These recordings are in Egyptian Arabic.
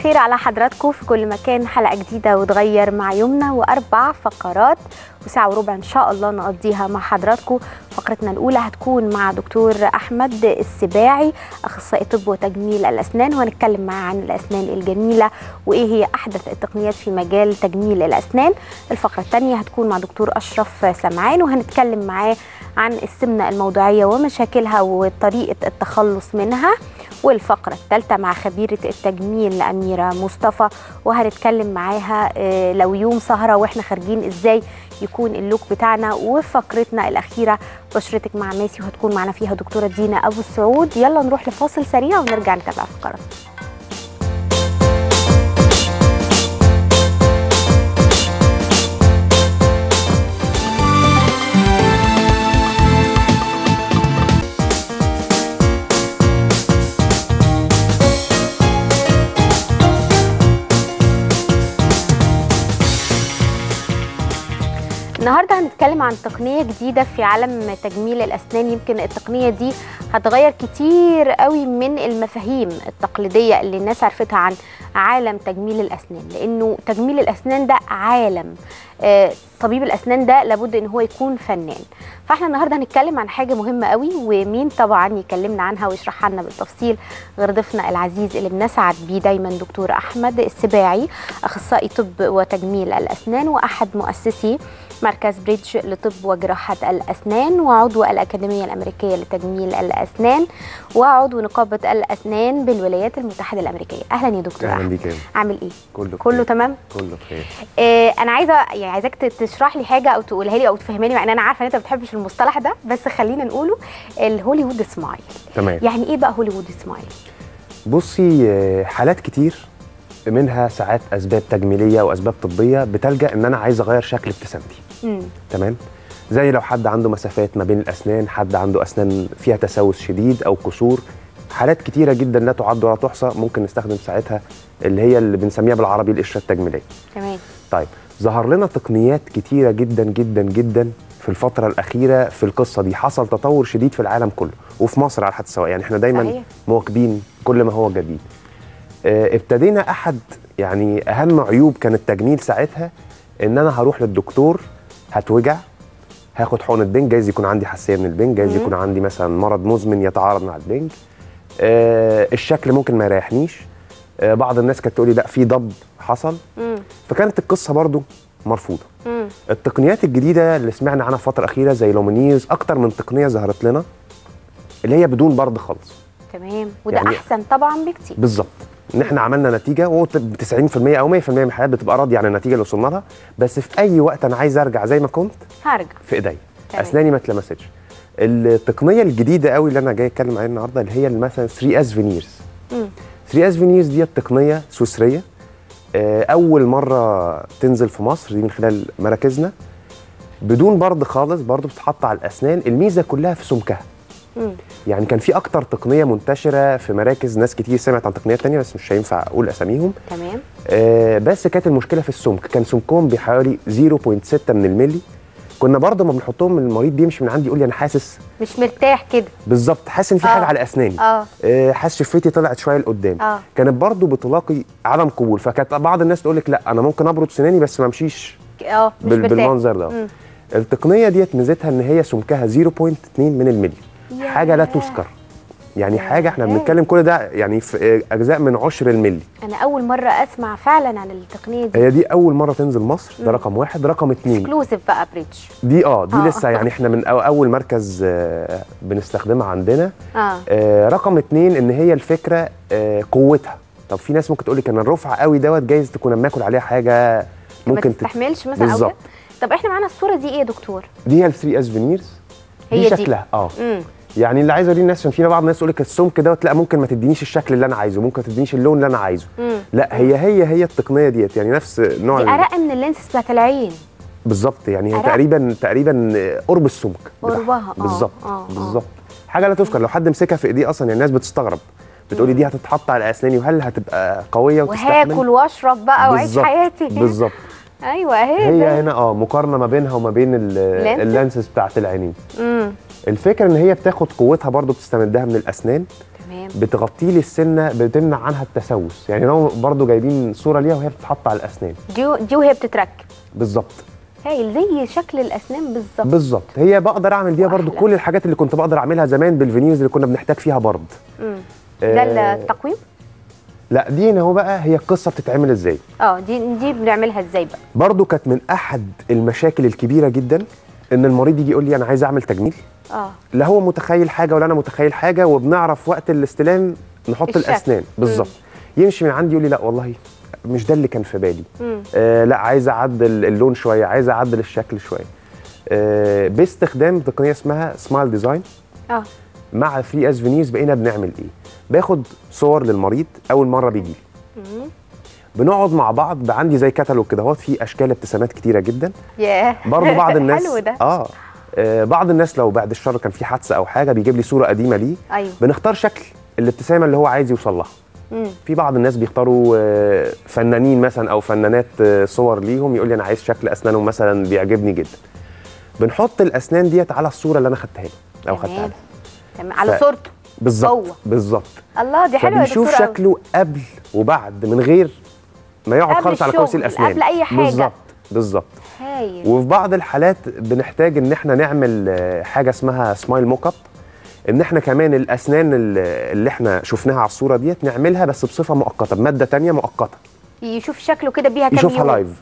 الخير على حضراتكم في كل مكان حلقه جديده وتغير مع يومنا واربع فقرات وساعه وربع ان شاء الله نقضيها مع حضراتكم فقرتنا الاولى هتكون مع دكتور احمد السباعي اخصائي طب وتجميل الاسنان وهنتكلم معاه عن الاسنان الجميله وايه هي احدث التقنيات في مجال تجميل الاسنان الفقره الثانيه هتكون مع دكتور اشرف سمعان وهنتكلم معاه عن السمنه الموضعيه ومشاكلها وطريقه التخلص منها والفقرة الثالثة مع خبيرة التجميل أميرة مصطفى وهنتكلم معاها لو يوم سهرة وإحنا خارجين إزاي يكون اللوك بتاعنا وفقرتنا الأخيرة بشرتك مع ماسي وهتكون معنا فيها دكتورة دينا أبو السعود يلا نروح لفاصل سريع ونرجع نتابع فقرات النهارده هنتكلم عن تقنيه جديده في عالم تجميل الاسنان يمكن التقنيه دي هتغير كتير قوي من المفاهيم التقليديه اللي الناس عرفتها عن عالم تجميل الاسنان لانه تجميل الاسنان ده عالم آه طبيب الاسنان ده لابد ان هو يكون فنان فاحنا النهارده هنتكلم عن حاجه مهمه قوي ومين طبعا يكلمنا عنها ويشرحها لنا بالتفصيل غير ضيفنا العزيز اللي بنسعد بيه دايما دكتور احمد السباعي اخصائي طب وتجميل الاسنان واحد مؤسسي مركز بريدج لطب وجراحة الأسنان وعضو الأكاديمية الأمريكية لتجميل الأسنان وعضو نقابة الأسنان بالولايات المتحدة الأمريكية أهلا يا دكتور أهلا بيك عامل إيه؟ كله كله بخير. تمام؟ كله بخير آه أنا عايزة يعني عايزاك تشرح لي حاجة أو تقولها لي أو تفهماني مع إن أنا عارفة إن أنت ما بتحبش المصطلح ده بس خلينا نقوله الهوليوود سمايل تمام يعني إيه بقى هوليوود سمايل؟ بصي آه، حالات كتير منها ساعات اسباب تجميليه واسباب طبيه بتلجا ان انا عايز اغير شكل ابتسامتي امم تمام زي لو حد عنده مسافات ما بين الاسنان حد عنده اسنان فيها تسوس شديد او كسور حالات كتيره جدا لا تعد ولا تحصى ممكن نستخدم ساعتها اللي هي اللي بنسميها بالعربي القشره التجميليه تمام طيب ظهر لنا تقنيات كتيرة جدا جدا جدا في الفترة الأخيرة في القصة دي حصل تطور شديد في العالم كله وفي مصر على حد سواء يعني احنا دايما صحيح. مواكبين كل ما هو جديد اه ابتدينا أحد يعني أهم عيوب كان التجميل ساعتها إن أنا هروح للدكتور هتوجع هاخد حقنة بنج جايز يكون عندي حساسية من البنج جايز مم. يكون عندي مثلا مرض مزمن يتعارض مع البنج اه الشكل ممكن ما يريحنيش اه بعض الناس كانت تقولي لا في ضب حصل امم فكانت القصه برضو مرفوضه امم التقنيات الجديده اللي سمعنا عنها الفتره الاخيره زي لومينيز اكتر من تقنيه ظهرت لنا اللي هي بدون برد خالص تمام وده يعني- أحسن طبعا بكتير بالظبط ان احنا عملنا نتيجه و 90% او 100% من الحالات بتبقى راضيه عن النتيجه اللي وصلنا لها بس في اي وقت انا عايز ارجع زي ما كنت هرجع في ايديا تمام. اسناني ما اتلمستش التقنيه الجديده قوي اللي انا جاي اتكلم عليها النهارده اللي هي مثلا 3 اس فينيرز امم 3 اس فينيرز دي تقنيه سويسريه آه، اول مره تنزل في مصر دي من خلال مراكزنا بدون برد خالص برضه بتتحط على الاسنان الميزه كلها في سمكها امم يعني كان في اكتر تقنيه منتشره في مراكز ناس كتير سمعت عن تقنيات تانية بس مش هينفع اقول اساميهم تمام آه، بس كانت المشكله في السمك كان سمكهم بحوالي 0.6 من الملي كنا برضه ما بنحطهم المريض بيمشي من عندي يقول لي انا حاسس مش مرتاح كده بالظبط حاسس ان في آه. حاجه على اسناني اه آه، حاسس شفتي طلعت شويه لقدام اه كانت برضه بتلاقي عدم قبول فكانت بعض الناس تقول لك لا انا ممكن ابرد سناني بس ما امشيش اه مش بال- مرتاح بالمنظر ده مم. التقنيه ديت ميزتها ان هي سمكها 0.2 من الملي حاجه لا ياه. تذكر يعني ياه. حاجه احنا بنتكلم كل ده يعني في اجزاء من عشر الملي انا اول مره اسمع فعلا عن التقنيه دي هي دي اول مره تنزل مصر ده مم. رقم واحد رقم اتنين اكسكلوسيف بقى بريدج دي اه دي آه. لسه يعني احنا من أو- اول مركز آه، بنستخدمها عندنا اه آه، رقم اتنين ان هي الفكره آه، قوتها طب في ناس ممكن تقول لك انا الرفع قوي دوت جايز تكون اما اكل عليها حاجه ما ممكن تت... تستحملش مثلا او بالظبط. كده طب احنا معانا الصوره دي ايه يا دكتور دي هي ال 3 اس فينيرز هي دي دي. شكلها اه امم يعني اللي عايز اوريه الناس عشان في بعض الناس تقول لك السمك دوت لا ممكن ما تدينيش الشكل اللي انا عايزه ممكن ما تدينيش اللون اللي انا عايزه امم لا هي هي هي التقنيه ديت يعني نفس نوع دي ال- ارق من اللينسز بتاعت العين بالظبط يعني هي أرق. تقريبا تقريبا قرب السمك بتاعها. قربها، آه، بالظبط آه، آه. بالظبط حاجه لا تذكر لو حد مسكها في ايديه اصلا يعني الناس بتستغرب بتقولي دي هتتحط على اسناني وهل هتبقى قويه وتستحمل وهاكل واشرب بقى واعيش بالظبط، حياتي بالظبط ايوه اهي هي زي- هنا اه مقارنه ما بينها وما بين ال- لانسز؟ اللانسز بتاعت العينين امم الفكره ان هي بتاخد قوتها برضو بتستمدها من الاسنان تمام بتغطي لي السنه بتمنع عنها التسوس يعني لو برضو جايبين صوره ليها وهي بتتحط على الاسنان دي دي وهي بتتركب بالظبط هايل زي شكل الاسنان بالظبط بالظبط هي بقدر اعمل بيها برضو وأحلى. كل الحاجات اللي كنت بقدر اعملها زمان بالفينيرز اللي كنا بنحتاج فيها برد مم. ده آه، التقويم لا دي هنا هو بقى هي القصه بتتعمل ازاي اه دي دي بنعملها ازاي بقى برضو كانت من احد المشاكل الكبيره جدا ان المريض يجي يقول لي انا عايز اعمل تجميل اه لا هو متخيل حاجه ولا انا متخيل حاجه وبنعرف وقت الاستلام نحط الشكل. الاسنان بالظبط يمشي من عندي يقول لي لا والله مش ده اللي كان في بالي مم. آه لا عايز اعدل اللون شويه عايز اعدل الشكل شويه آه باستخدام تقنيه اسمها سمايل ديزاين اه مع 3 اس فينيرز بقينا بنعمل ايه باخد صور للمريض اول مره بيجي لي مم. بنقعد مع بعض بقى عندي زي كتالوج كده اهوت فيه اشكال ابتسامات كتيره جدا ياه برضه بعض الناس حلو ده آه. اه بعض الناس لو بعد الشر كان في حادثه او حاجه بيجيب لي صوره قديمه ليه ايوه بنختار شكل الابتسامه اللي هو عايز يوصل لها مم. في بعض الناس بيختاروا آه، فنانين مثلا او فنانات آه، صور ليهم يقول لي انا عايز شكل اسنانهم مثلا بيعجبني جدا بنحط الاسنان ديت على الصوره اللي انا خدتها له او خدتها تمام له تمام على ف- صورته بالظبط جوه. بالظبط الله دي حلوه يا فبيشوف دكتور أوي. شكله قبل وبعد من غير ما يقعد قبل خالص على كرسي الشغل، الاسنان قبل أي حاجة. بالظبط بالظبط هايل وفي بعض الحالات بنحتاج ان احنا نعمل آه، حاجه اسمها سمايل موك اب ان احنا كمان الاسنان اللي اللي احنا شفناها على الصوره ديت نعملها بس بصفه مؤقته بماده تانية مؤقته يشوف شكله كده بيها كام يشوفها يوم لايف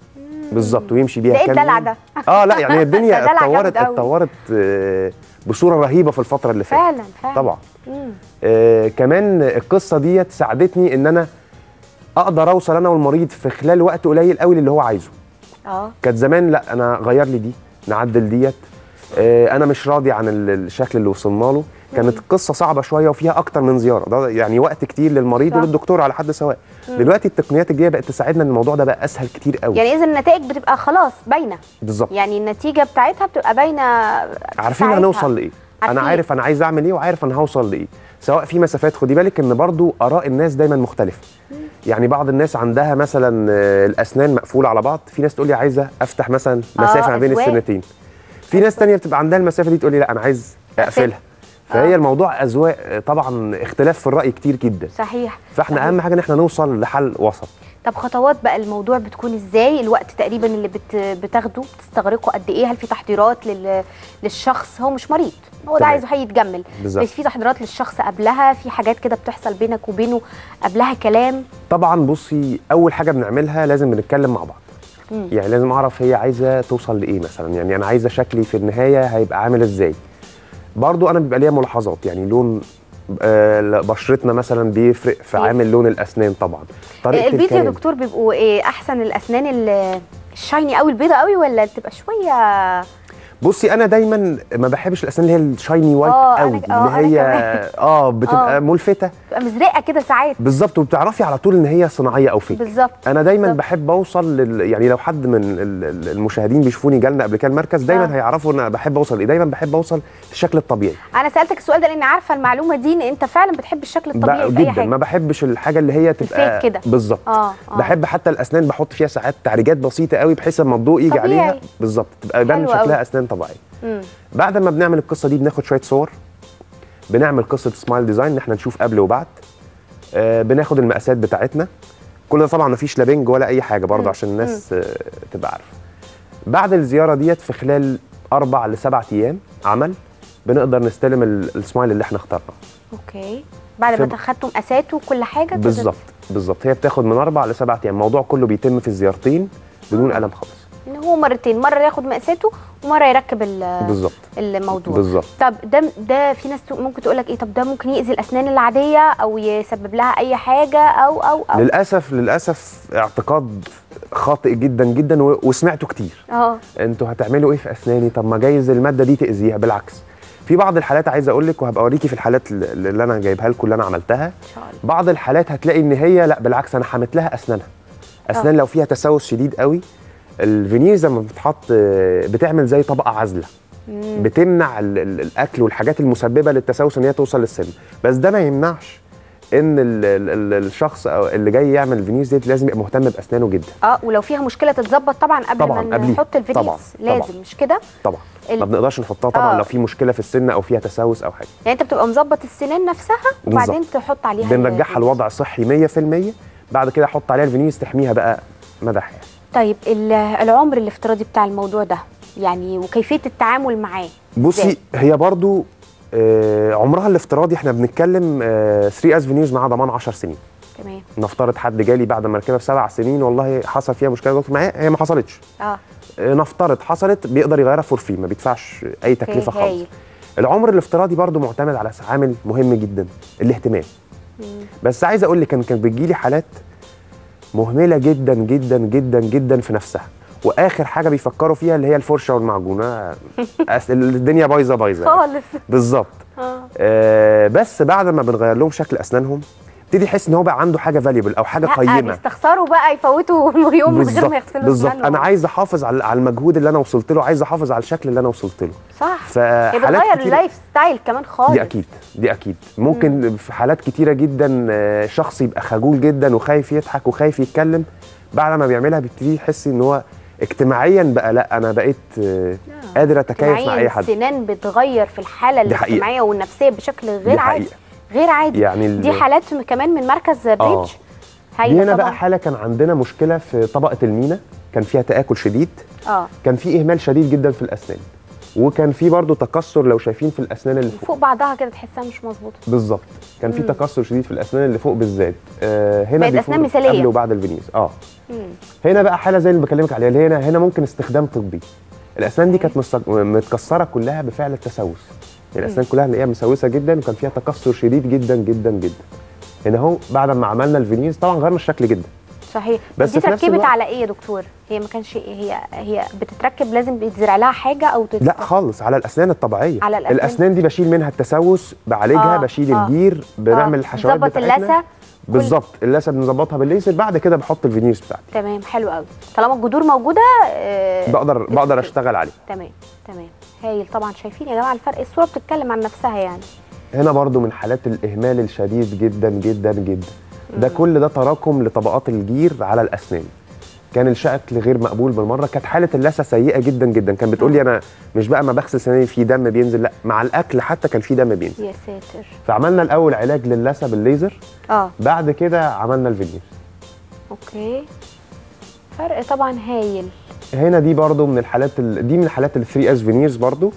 بالظبط ويمشي بيها ده ايه كام الدلع يوم. ده؟ اه لا يعني ده الدنيا دلع اتطورت جامد أوي. اتطورت آه، بصوره رهيبه في الفتره اللي فاتت فعلا فعلا طبعا مم. آه كمان القصه ديت ساعدتني ان انا اقدر اوصل انا والمريض في خلال وقت قليل قوي اللي هو عايزه اه كانت زمان لا انا غير لي دي نعدل ديت آه انا مش راضي عن ال- الشكل اللي وصلنا له كانت قصه صعبه شويه وفيها اكتر من زياره ده يعني وقت كتير للمريض صح. وللدكتور على حد سواء دلوقتي التقنيات الجديده بقت تساعدنا ان الموضوع ده بقى اسهل كتير قوي يعني اذا النتائج بتبقى خلاص باينه بالظبط يعني النتيجه بتاعتها بتبقى باينه عارفين ساعتها. هنوصل لايه عارفين. انا عارف انا عايز اعمل ايه وعارف انا هوصل لايه سواء في مسافات خدي بالك ان برضو اراء الناس دايما مختلفه يعني بعض الناس عندها مثلا آه، الاسنان مقفوله على بعض في ناس تقول لي عايزه افتح مثلا آه، مسافه ما بين أزواج. السنتين في ناس تانية بتبقى عندها المسافه دي تقول لي لا انا عايز اقفلها فهي آه. الموضوع اذواق آه، طبعا اختلاف في الراي كتير جدا صحيح فاحنا صحيح. اهم حاجه ان احنا نوصل لحل وسط طب خطوات بقى الموضوع بتكون ازاي الوقت تقريبا اللي بت... بتاخده بتستغرقه قد ايه هل في تحضيرات لل... للشخص هو مش مريض هو ده تمام. عايزه هيتجمل بالظبط. بس في تحضيرات للشخص قبلها في حاجات كده بتحصل بينك وبينه قبلها كلام طبعا بصي اول حاجه بنعملها لازم بنتكلم مع بعض مم. يعني لازم اعرف هي عايزه توصل لايه مثلا يعني انا عايزه شكلي في النهايه هيبقى عامل ازاي برضو انا بيبقى ليا ملاحظات يعني لون آه بشرتنا مثلا بيفرق في بيفرق. عامل لون الاسنان طبعا طريقه البيض يا الكلام. دكتور بيبقوا ايه احسن الاسنان ال- الشايني قوي البيضه قوي ولا بتبقى شويه بصي انا دايما ما بحبش الاسنان اللي هي الشايني وايت آه، أنا- قوي آه، اللي أنا هي كمان. اه بتبقى آه. ملفته بتبقى مزرقه كده ساعات بالظبط وبتعرفي على طول ان هي صناعيه او فيك بالظبط انا دايما بالظبط. بحب اوصل لل... يعني لو حد من ال- ال- المشاهدين بيشوفوني جالنا قبل كده المركز دايما آه. هيعرفوا ان انا بحب اوصل ايه دايما بحب اوصل للشكل الطبيعي انا سالتك السؤال ده لان عارفه المعلومه دي ان انت فعلا بتحب الشكل الطبيعي ب- في اي جدا حاجه ما بحبش الحاجه اللي هي تبقى الفيك كده. بالظبط اه اه بحب حتى الاسنان بحط فيها ساعات تعريجات بسيطه قوي بحيث لما الضوء يجي طبيعي. عليها بالظبط تبقى يبان حلو شكلها أوي. اسنان طبيعيه مم. بعد ما بنعمل القصه دي بناخد شويه صور بنعمل قصه سمايل ديزاين ان احنا نشوف قبل وبعد آه بناخد المقاسات بتاعتنا كل ده طبعا مفيش لا بنج ولا اي حاجه برضه مم. عشان الناس آه تبقى عارفه بعد الزياره ديت في خلال اربع لسبع ايام عمل بنقدر نستلم ال- السمايل اللي احنا اخترناه اوكي بعد ما في- تاخدتوا مقاساته وكل حاجه تقدر- بالظبط بالظبط هي بتاخد من اربع لسبع ايام الموضوع كله بيتم في الزيارتين بدون الم خالص ان هو مرتين مره ياخد مقاساته ومره يركب ال- بالظبط الموضوع بالظبط طب ده ده في ناس ممكن تقول لك ايه طب ده ممكن يأذي الاسنان العاديه او يسبب لها اي حاجه او او او للاسف للاسف اعتقاد خاطئ جدا جدا و- وسمعته كتير اه انتوا هتعملوا ايه في اسناني طب ما جايز الماده دي تاذيها بالعكس في بعض الحالات عايز اقول لك وهبقى اوريكي في الحالات اللي اللي انا جايبها لكم اللي انا عملتها ان شاء الله بعض الحالات هتلاقي ان هي لا بالعكس انا حمت لها اسنانها اسنان لو فيها تسوس شديد قوي الفينيرز لما بتتحط آه، بتعمل زي طبقه عازله مم. بتمنع ال- ال- الاكل والحاجات المسببه للتسوس ان هي توصل للسن بس ده ما يمنعش ان ال ال ال الشخص أو اللي جاي يعمل الفينيرز ديت لازم يبقى مهتم باسنانه جدا اه ولو فيها مشكله تتظبط طبعا قبل طبعاً، ما قبليها. نحط الفينيكس طبعاً، لازم طبعاً. مش كده طبعا ال- ما بنقدرش نحطها طبعا آه. لو في مشكله في السن او فيها تسوس او حاجه يعني انت بتبقى مظبط السنان نفسها وبعدين تحط عليها بنرجعها ال- لوضع صحي 100% بعد كده احط عليها الفينيس تحميها بقى مدى حياتها طيب ال- العمر الافتراضي بتاع الموضوع ده يعني وكيفيه التعامل معاه بصي إزاي؟ هي برضو آه عمرها الافتراضي احنا بنتكلم 3 اس فينيوز معاها ضمان 10 سنين تمام نفترض حد جالي بعد ما ركبها بسبع سنين والله حصل فيها مشكله يا دكتور معايا هي ما حصلتش اه آه، نفترض حصلت بيقدر يغيرها فور فري ما بيدفعش اي تكلفه أوكي، خالص هايل. العمر الافتراضي برضو معتمد على عامل مهم جدا الاهتمام بس عايز اقول لك كان كان بتجيلي حالات مهمله جدا جدا جدا جدا في نفسها واخر حاجه بيفكروا فيها اللي هي الفرشه والمعجون آه، أس- الدنيا بايظه بايظه يعني. خالص بالظبط اه آه بس بعد ما بنغير لهم شكل اسنانهم ابتدي يحس ان هو بقى عنده حاجه فاليبل او حاجه لا قيمه بيستخسروا بقى يفوتوا يوم من غير ما يغسلوا بالظبط أسنانهم. انا عايز احافظ على على المجهود اللي انا وصلت له عايز احافظ على الشكل اللي انا وصلت له صح هي فحالات بتغير كتير اللايف ستايل كمان خالص دي اكيد دي اكيد ممكن في حالات كتيره جدا آه، شخص يبقى خجول جدا وخايف يضحك وخايف يتكلم بعد ما بيعملها بيبتدي يحس ان هو اجتماعيا بقى لا انا بقيت آه، قادر اتكيف مع اجتماعياً اي حد السنان بتغير في الحاله دي حقيقة. الاجتماعيه والنفسيه بشكل غير دي عادي حقيقة. غير عادي يعني ال- دي حالات كمان من مركز بريدج دي هايله هنا طبعا بقى حاله كان عندنا مشكله في طبقه المينا كان فيها تاكل شديد اه كان في اهمال شديد جدا في الاسنان وكان في برضه تكسر لو شايفين في الاسنان اللي فوق فوق بعضها كده تحسها مش مظبوطه بالظبط كان في تكسر شديد في الاسنان اللي فوق بالذات آه هنا بقت بيكون أسنان مثالية. قبل وبعد الفينيس اه مم. هنا بقى حاله زي اللي بكلمك عليها اللي هنا هنا ممكن استخدام طبي الاسنان دي كانت مستق- متكسره كلها بفعل التسوس الاسنان كلها هنلاقيها مسوسه جدا وكان فيها تكسر شديد جدا جدا جدا هنا اهو بعد ما عملنا الفينيس طبعا غيرنا الشكل جدا صحيح بس بس دي في نفس تركبت الوقت- على ايه يا دكتور هي ما كانش هي هي بتتركب لازم بيتزرع لها حاجه او تت... لا خالص على الاسنان الطبيعيه على الأسنان. الاسنان دي بشيل منها التسوس بعالجها آه، بشيل آه. الجير بنعمل آه. الحشوات بتظبط بتاعتنا اللثه بالظبط اللثه بنظبطها بالليزر بعد كده بحط الفينيس بتاعتي تمام حلو قوي طالما الجذور موجوده آه بقدر بقدر بتت- اشتغل عليه تمام تمام هايل طبعا شايفين يا جماعه الفرق الصوره بتتكلم عن نفسها يعني هنا برضو من حالات الاهمال الشديد جدا جدا جدا ده كل ده تراكم لطبقات الجير على الاسنان كان الشكل غير مقبول بالمره كانت حاله اللثه سيئه جدا جدا كان بتقول لي انا مش بقى ما بغسل سناني في دم بينزل لا مع الاكل حتى كان في دم بينزل يا ساتر فعملنا الاول علاج للثه بالليزر اه بعد كده عملنا الفينير اوكي فرق طبعا هايل هنا دي برضو من الحالات ال... دي من الحالات ال 3 اس فينيرز برضو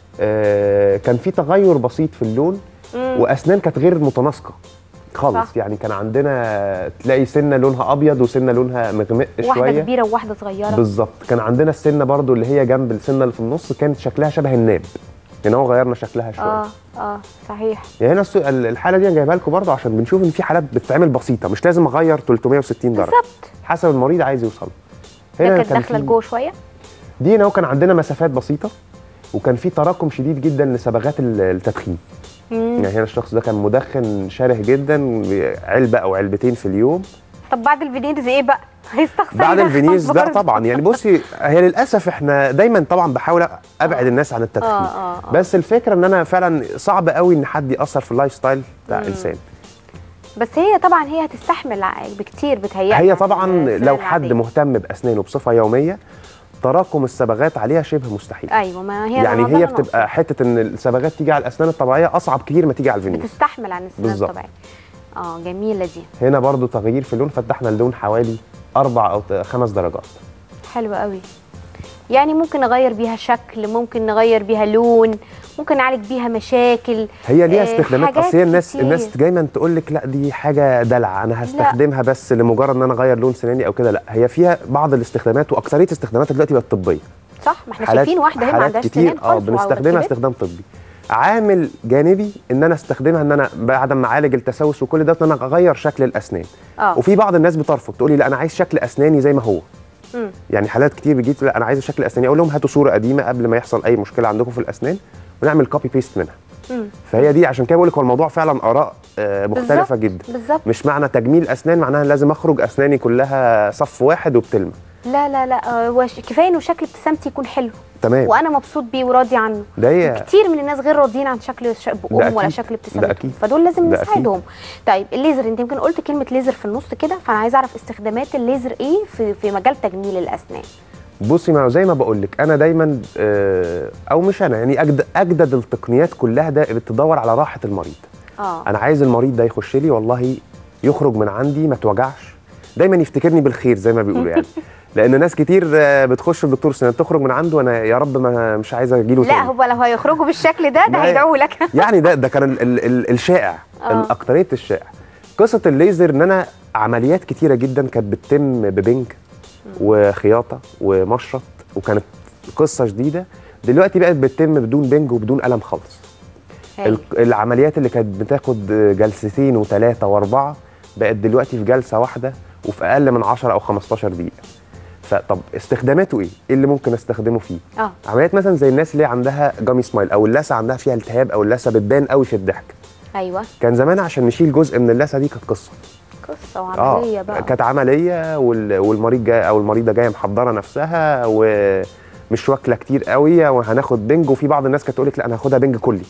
آه كان في تغير بسيط في اللون مم. واسنان كانت غير متناسقه خالص صح. صح. يعني كان عندنا تلاقي سنه لونها ابيض وسنه لونها مغمق واحده شويه كبيره وواحده صغيره بالظبط كان عندنا السنه برضو اللي هي جنب السنه اللي في النص كانت شكلها شبه الناب هنا هو غيرنا شكلها شويه اه اه صحيح يعني هنا السو- ال- الحاله دي انا جايبها لكم برضو عشان بنشوف ان في حالات بتتعمل بسيطه مش لازم اغير 360 درجه بالظبط حسب المريض عايز يوصل ده كانت كان داخله في- لجوه شويه دي هنا كان عندنا مسافات بسيطه وكان في تراكم شديد جدا لصبغات ال- التدخين مم. يعني هنا الشخص ده كان مدخن شره جدا علبه او علبتين في اليوم طب بعد الفينيرز ايه بقى هيستخسر بعد يدخن الفينيز لا برضه. طبعا يعني بصي هي للاسف احنا دايما طبعا بحاول ابعد الناس عن التدخين آه، آه، آه. بس الفكره ان انا فعلا صعب قوي ان حد ياثر في اللايف ستايل بتاع انسان بس هي طبعا هي هتستحمل ع- بكتير بتهيألي هي عن طبعا السنان لو حد العادية. مهتم باسنانه بصفه يوميه تراكم الصبغات عليها شبه مستحيل ايوه ما هي يعني ما ده هي اللي بتبقى حته ان الصبغات تيجي على الاسنان الطبيعيه اصعب كتير ما تيجي على نقصده. الفينيز بتستحمل عن السنان بالظبط. الطبيعيه اه جميله دي هنا برضو تغيير في اللون فتحنا اللون حوالي اربع او ت- خمس درجات حلوه قوي يعني ممكن نغير بيها شكل ممكن نغير بيها لون ممكن نعالج بيها مشاكل هي ليها آه، استخدامات حاجات اصل هي الناس كتير. الناس دايما تقول لك لا دي حاجه دلع انا هستخدمها بس لمجرد ان انا اغير لون سناني او كده لا هي فيها بعض الاستخدامات واكثريه استخداماتها دلوقتي بقت طبيه صح ما احنا شايفين واحده هي ما حالات عندهاش كتير سنان اه خالص بنستخدمها وركبت. استخدام طبي عامل جانبي ان انا استخدمها ان انا بعد ما اعالج التسوس وكل ده ان انا اغير شكل الاسنان اه وفي بعض الناس بترفض تقول لي لا انا عايز شكل اسناني زي ما هو مم. يعني حالات كتير بتجي تقول لا انا عايز شكل اسناني اقول لهم هاتوا صوره قديمه قبل ما يحصل اي مشكله عندكم في الاسنان ونعمل كوبي بيست منها مم. فهي دي عشان كده بقول لك هو الموضوع فعلا اراء آه، مختلفه بالظبط، جدا بالظبط مش معنى تجميل اسنان معناها لازم اخرج اسناني كلها صف واحد وبتلمع لا لا لا آه، وش- كفايه انه شكل ابتسامتي يكون حلو تمام وانا مبسوط بيه وراضي عنه ده هي كتير من الناس غير راضيين عن شكل ش- بقهم ولا أكيد، شكل ده ابتسامتهم أكيد، فدول لازم ده أكيد. نساعدهم طيب الليزر انت يمكن قلت كلمه ليزر في النص كده فانا عايزه اعرف استخدامات الليزر ايه في في مجال تجميل الاسنان بصي ما هو زي ما بقول لك انا دايما آه، او مش انا يعني اجدد, أجدد التقنيات كلها ده بتدور على راحه المريض اه انا عايز المريض ده يخش لي والله يخرج من عندي ما توجعش دايما يفتكرني بالخير زي ما بيقولوا يعني لان ناس كتير آه، بتخش لدكتور سنان تخرج من عنده انا يا رب ما مش عايز اجيله لا تاني هو لو هيخرجوا بالشكل ده ده ما هي- هيدعوا لك يعني ده ده كان ال ال ال الشائع آه. الاكتريه الشائع قصه الليزر ان انا عمليات كتيره جدا كانت بتتم ببنج وخياطه ومشرط وكانت قصه جديده دلوقتي بقت بتتم بدون بنج وبدون قلم خالص هايل. ال- العمليات اللي كانت بتاخد جلستين وثلاثه واربعه بقت دلوقتي في جلسه واحده وفي اقل من 10 او 15 دقيقه فطب استخداماته ايه؟ ايه اللي ممكن استخدمه فيه؟ اه عمليات مثلا زي الناس اللي عندها جامي سمايل او اللثه عندها فيها التهاب او اللثه بتبان قوي في الضحك ايوه كان زمان عشان نشيل جزء من اللثه دي كانت قصه قصه وعمليه بقى كانت عمليه وال- والمريض جاي او المريضه جايه محضره نفسها ومش واكله كتير قوي وهناخد بنج وفي بعض الناس كانت تقول لك لا انا هاخدها بنج كلي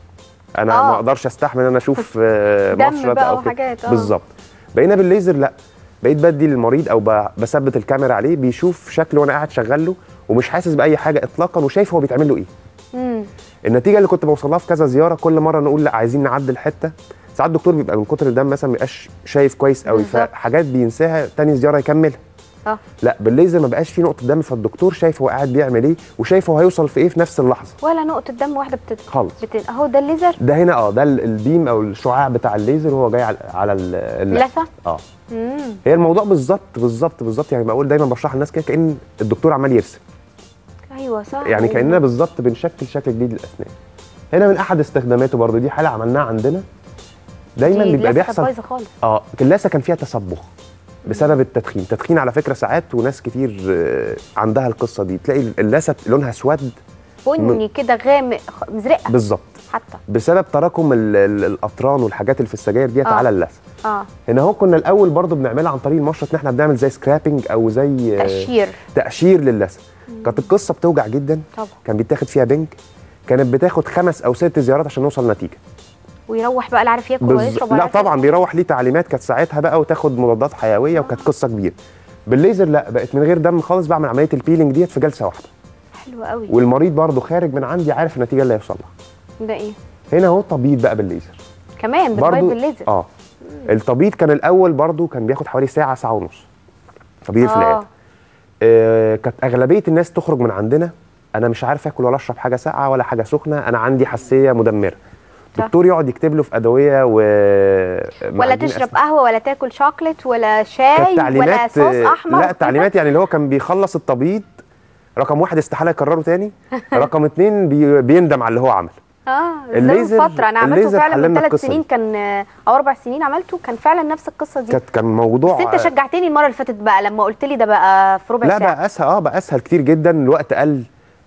انا آه. ما اقدرش استحمل ان انا اشوف آه، دم مشرط بقى او كده. وحاجات، آه. بالظبط بقينا بالليزر لا بقيت بدي للمريض او ب- بثبت الكاميرا عليه بيشوف شكله وانا قاعد شغال له ومش حاسس باي حاجه اطلاقا وشايف هو بيتعمل له ايه امم النتيجه اللي كنت بوصلها في كذا زياره كل مره نقول لا عايزين نعدل حته ساعات الدكتور بيبقى من كتر الدم مثلا ما بيبقاش شايف كويس قوي بالظبط. فحاجات بينساها تاني زياره يكملها اه لا بالليزر ما بقاش في نقطه دم فالدكتور شايف هو قاعد بيعمل ايه وشايف هو هيوصل في ايه في نفس اللحظه ولا نقطه دم واحده بتت... خالص بت... اهو ده الليزر ده هنا اه ده ال- البيم او الشعاع بتاع الليزر وهو جاي على على ال- اللثه لثه اه امم هي الموضوع بالظبط بالظبط بالظبط يعني بقول دايما بشرح للناس كده كان الدكتور عمال يرسم ايوه صح يعني كاننا بالظبط بنشكل شكل جديد للاسنان هنا من احد استخداماته برضو دي حاله عملناها عندنا دايما دي بيبقى اللثة كانت بيحصل بايظه خالص اه اللثه كان فيها تصبغ بسبب التدخين التدخين على فكره ساعات وناس كتير آه، عندها القصه دي تلاقي اللثه لونها اسود بني كده غامق خ- مزرقه بالظبط حتى بسبب تراكم ال- ال- الاطران والحاجات اللي في السجاير ديت آه. على اللثه اه هنا اهو كنا الاول برضو بنعملها عن طريق المشرط ان احنا بنعمل زي سكرابنج او زي آه، تقشير تقشير للثه كانت القصه بتوجع جدا طبعا كان بيتاخد فيها بنج كانت بتاخد خمس او ست زيارات عشان نوصل نتيجه ويروح بقى لا عارف ياكل بالظ- ويشرب ولا لا عارف طبعا بيروح ليه تعليمات كانت ساعتها بقى وتاخد مضادات حيويه وكانت قصه كبيره بالليزر لا بقت من غير دم خالص بعمل عمليه البيلينج ديت في جلسه واحده حلو قوي والمريض برضه خارج من عندي عارف النتيجه اللي هيوصل لها ده ايه هنا اهو تبييض بقى بالليزر كمان بتبيض بالليزر اه التبييض كان الاول برضه كان بياخد حوالي ساعه ساعه ونص تبييض في العياده آه كانت اغلبيه الناس تخرج من عندنا انا مش عارف اكل ولا اشرب حاجه ساقعه ولا حاجه سخنه انا عندي حساسيه مدمره صح. دكتور يقعد يكتب له في ادويه و ولا معجون تشرب أسنان. قهوه ولا تاكل شوكليت ولا كانت شاي ولا تعليمات صوص احمر لا تعليمات يعني اللي هو كان بيخلص التبييض رقم واحد استحاله يكرره تاني رقم اتنين بي بيندم على اللي هو عمله اه الليزر- الليزر فتره انا عملته الليزر فعلا من حللنا ثلاث القصة سنين دي. كان او اربع سنين عملته كان فعلا نفس القصه دي كانت كان موضوع بس انت شجعتني المره اللي فاتت بقى لما قلت لي ده بقى في ربع لا ساعه بقى اسهل اه بقى اسهل كتير جدا الوقت قل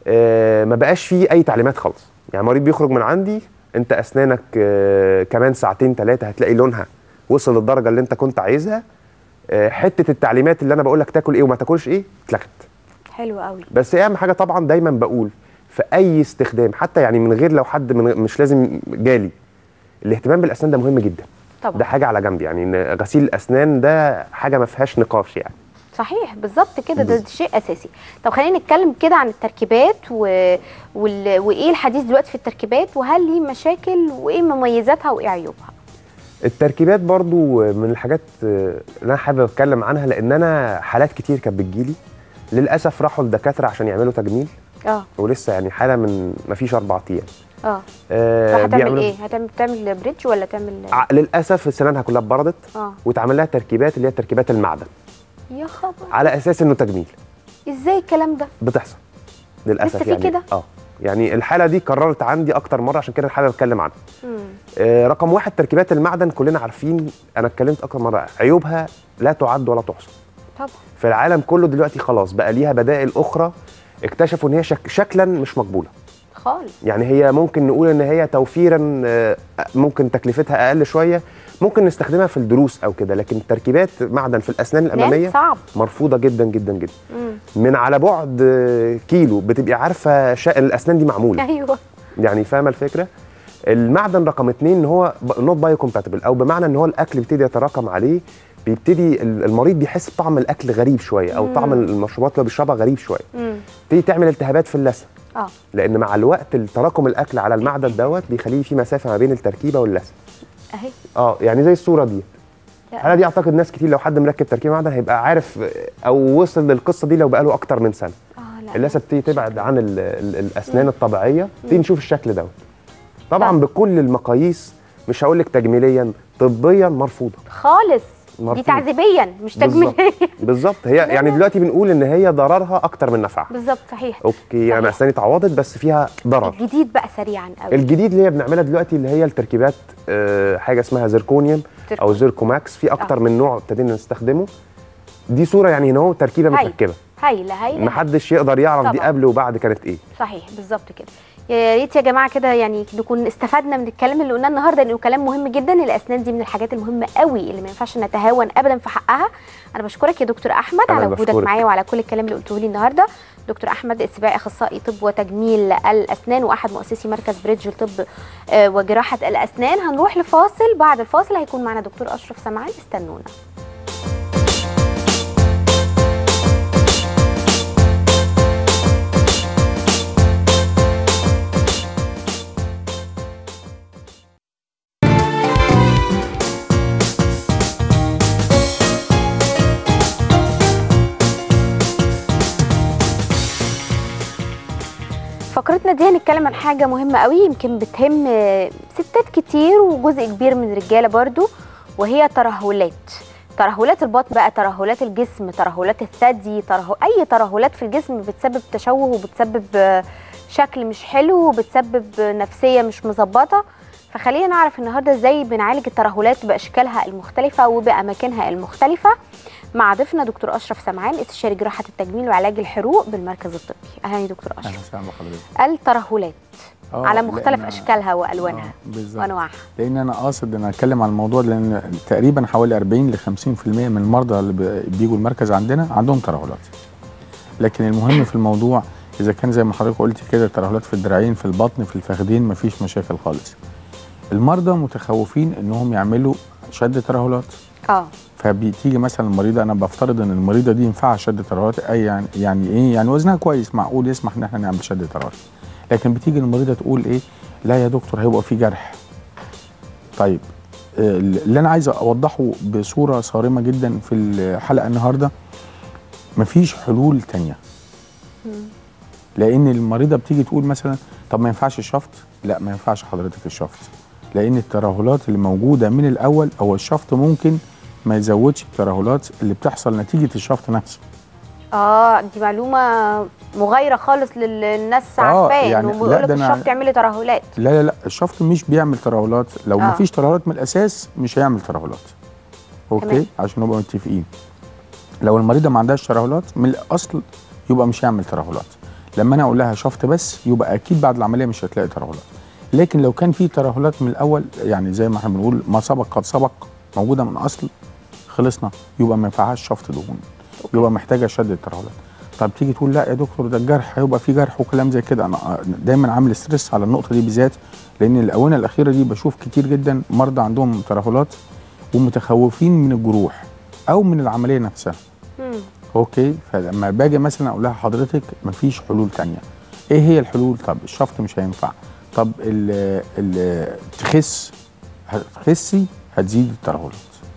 آه ما بقاش فيه اي تعليمات خالص يعني المريض بيخرج من عندي انت اسنانك آه كمان ساعتين ثلاثه هتلاقي لونها وصل للدرجه اللي انت كنت عايزها آه حته التعليمات اللي انا بقول لك تاكل ايه وما تاكلش ايه اتلغت حلو قوي بس اهم حاجه طبعا دايما بقول في اي استخدام حتى يعني من غير لو حد من مش لازم جالي الاهتمام بالاسنان ده مهم جدا طبعا ده حاجه على جنب يعني إن غسيل الاسنان ده حاجه ما فيهاش نقاش يعني صحيح بالظبط كده ده, ده شيء اساسي طب خلينا نتكلم كده عن التركيبات و... وال... وايه الحديث دلوقتي في التركيبات وهل ليه مشاكل وايه مميزاتها وايه عيوبها التركيبات برضو من الحاجات اللي انا حابب اتكلم عنها لان انا حالات كتير كانت بتجيلي للاسف راحوا لدكاتره عشان يعملوا تجميل اه ولسه يعني حاله من ما فيش اربع ايام اه آه راح تعمل بيعملوا- ايه هتعمل بتعمل بريدج ولا تعمل ع- للاسف سنانها كلها اتبردت اه واتعمل لها تركيبات اللي هي تركيبات المعدن يا خبر على اساس انه تجميل ازاي الكلام ده بتحصل للاسف لسه في يعني كده؟ اه يعني الحاله دي كررت عندي اكتر مره عشان كده أنا حابب اتكلم عنها مم. آه رقم واحد تركيبات المعدن كلنا عارفين انا اتكلمت اكتر مره عيوبها لا تعد ولا تحصى طبعا في العالم كله دلوقتي خلاص بقى ليها بدائل اخرى اكتشفوا ان هي شك شكلا مش مقبوله خالص يعني هي ممكن نقول ان هي توفيرا آه، ممكن تكلفتها اقل شويه ممكن نستخدمها في الدروس او كده لكن تركيبات معدن في الاسنان الاماميه نام صعب مرفوضه جدا جدا جدا مم. من على بعد آه، كيلو بتبقي عارفه شا... الاسنان دي معموله ايوه يعني فاهمه الفكره المعدن رقم اتنين ان هو نوت بايو كومباتبل او بمعنى ان هو الاكل بيبتدي يتراكم عليه بيبتدي ال- المريض بيحس بطعم الاكل غريب شويه او طعم مم. المشروبات اللي هو بيشربها غريب شويه مم. تيجي تعمل التهابات في اللثه اه لان مع الوقت تراكم الاكل على المعده دوت بيخليه في مسافه ما بين التركيبه واللثه اهي اه يعني زي الصوره دي لا. الحاله دي اعتقد ناس كتير لو حد مركب تركيبه معدن هيبقى عارف او وصل للقصه دي لو بقاله اكتر من سنه اه لا اللثه بتيجي تبعد عن ال ال الاسنان الطبيعيه تيجي نشوف الشكل دوت طبعا بكل المقاييس مش هقول لك تجميليا طبيا مرفوضه خالص دي مرفوض. تعذيبيا مش بالظبط. تجميليا بالظبط هي يعني دلوقتي بنقول ان هي ضررها اكتر من نفعها بالظبط صحيح اوكي انا صحيح. اسناني اتعوضت بس فيها ضرر الجديد بقى سريعا قوي الجديد اللي هي بنعملها دلوقتي اللي هي التركيبات آه، حاجه اسمها زيركونيوم او زيركوماكس في اكتر من نوع ابتدينا نستخدمه دي صوره يعني هنا هو تركيبه هاي. متركبه هايله هايله محدش يقدر يعرف دي طبعاً. قبل وبعد كانت ايه صحيح بالظبط كده يا ريت يا جماعه كده يعني نكون استفدنا من الكلام اللي قلناه النهارده لانه كلام مهم جدا الاسنان دي من الحاجات المهمه قوي اللي ما ينفعش نتهاون ابدا في حقها انا بشكرك يا دكتور احمد أنا على وجودك بشكرك. معايا وعلى كل الكلام اللي قلته لي النهارده دكتور احمد السباعي اخصائي طب وتجميل الاسنان واحد مؤسسي مركز بريدج لطب آه، وجراحه الاسنان هنروح لفاصل بعد الفاصل هيكون معنا دكتور اشرف سمعان استنونا فقرتنا دي هنتكلم عن حاجة مهمة قوي يمكن بتهم آه، ستات كتير وجزء كبير من الرجالة برضو وهي ترهلات ترهلات البطن بقى ترهلات الجسم ترهلات الثدي تره... أي ترهلات في الجسم بتسبب تشوه وبتسبب آه، شكل مش حلو وبتسبب نفسية مش مظبطة فخلينا نعرف النهارده ازاي بنعالج الترهلات باشكالها المختلفه وباماكنها المختلفه مع ضيفنا دكتور اشرف سمعان استشاري جراحه التجميل وعلاج الحروق بالمركز الطبي اهلا يا دكتور اهلا اشرف وسهلا بحضرتك الترهلات آه، على مختلف لأن- اشكالها والوانها آه، بالظبط وانواعها لان انا قاصد ان اتكلم عن الموضوع لان تقريبا حوالي 40 ل 50% من المرضى اللي بي- بيجوا المركز عندنا عندهم ترهلات لكن المهم في الموضوع اذا كان زي ما حضرتك قلت كده ترهلات في الدراعين في البطن في الفخذين مفيش مشاكل خالص المرضى متخوفين انهم يعملوا شد ترهلات اه فبتيجي مثلا المريضه انا بفترض ان المريضه دي ينفعها شد ترهلات اي يعني يعني ايه يعني وزنها كويس معقول يسمح ان احنا نعمل شد ترهلات لكن بتيجي المريضه تقول ايه لا يا دكتور هيبقى في جرح طيب آه، اللي انا عايز اوضحه بصوره صارمه جدا في الحلقه النهارده مفيش حلول تانية لان المريضه بتيجي تقول مثلا طب ما ينفعش الشفط لا ما ينفعش حضرتك الشفط لان الترهلات اللي موجوده من الاول او الشفط ممكن ما يزودش الترهلات اللي بتحصل نتيجه الشفط نفسه اه دي معلومه مغايره خالص للناس آه، عارفاه يعني انه لا، بيقول لك ده أنا- الشفط يعمل ترهلات لا لا لا الشفط مش بيعمل ترهلات لو آه. ما فيش ترهلات من الاساس مش هيعمل ترهلات اوكي تمام. عشان نبقى متفقين لو المريضه ما عندهاش ترهلات من الاصل يبقى مش هيعمل ترهلات لما انا اقول لها شفط بس يبقى اكيد بعد العمليه مش هتلاقي ترهلات لكن لو كان في ترهلات من الاول يعني زي ما احنا بنقول ما سبق قد سبق موجوده من اصل خلصنا يبقى ما ينفعهاش شفط دهون يبقى محتاجه شد الترهلات طب تيجي تقول لا يا دكتور ده الجرح هيبقى في جرح وكلام زي كده انا دايما عامل ستريس على النقطه دي بالذات لان الاونه الاخيره دي بشوف كتير جدا مرضى عندهم ترهلات ومتخوفين من الجروح او من العمليه نفسها مم. اوكي فلما باجي مثلا اقول لها حضرتك مفيش حلول تانية ايه هي الحلول طب الشفط مش هينفع طب ال ال تخس هتخسي هتزيد الترهلات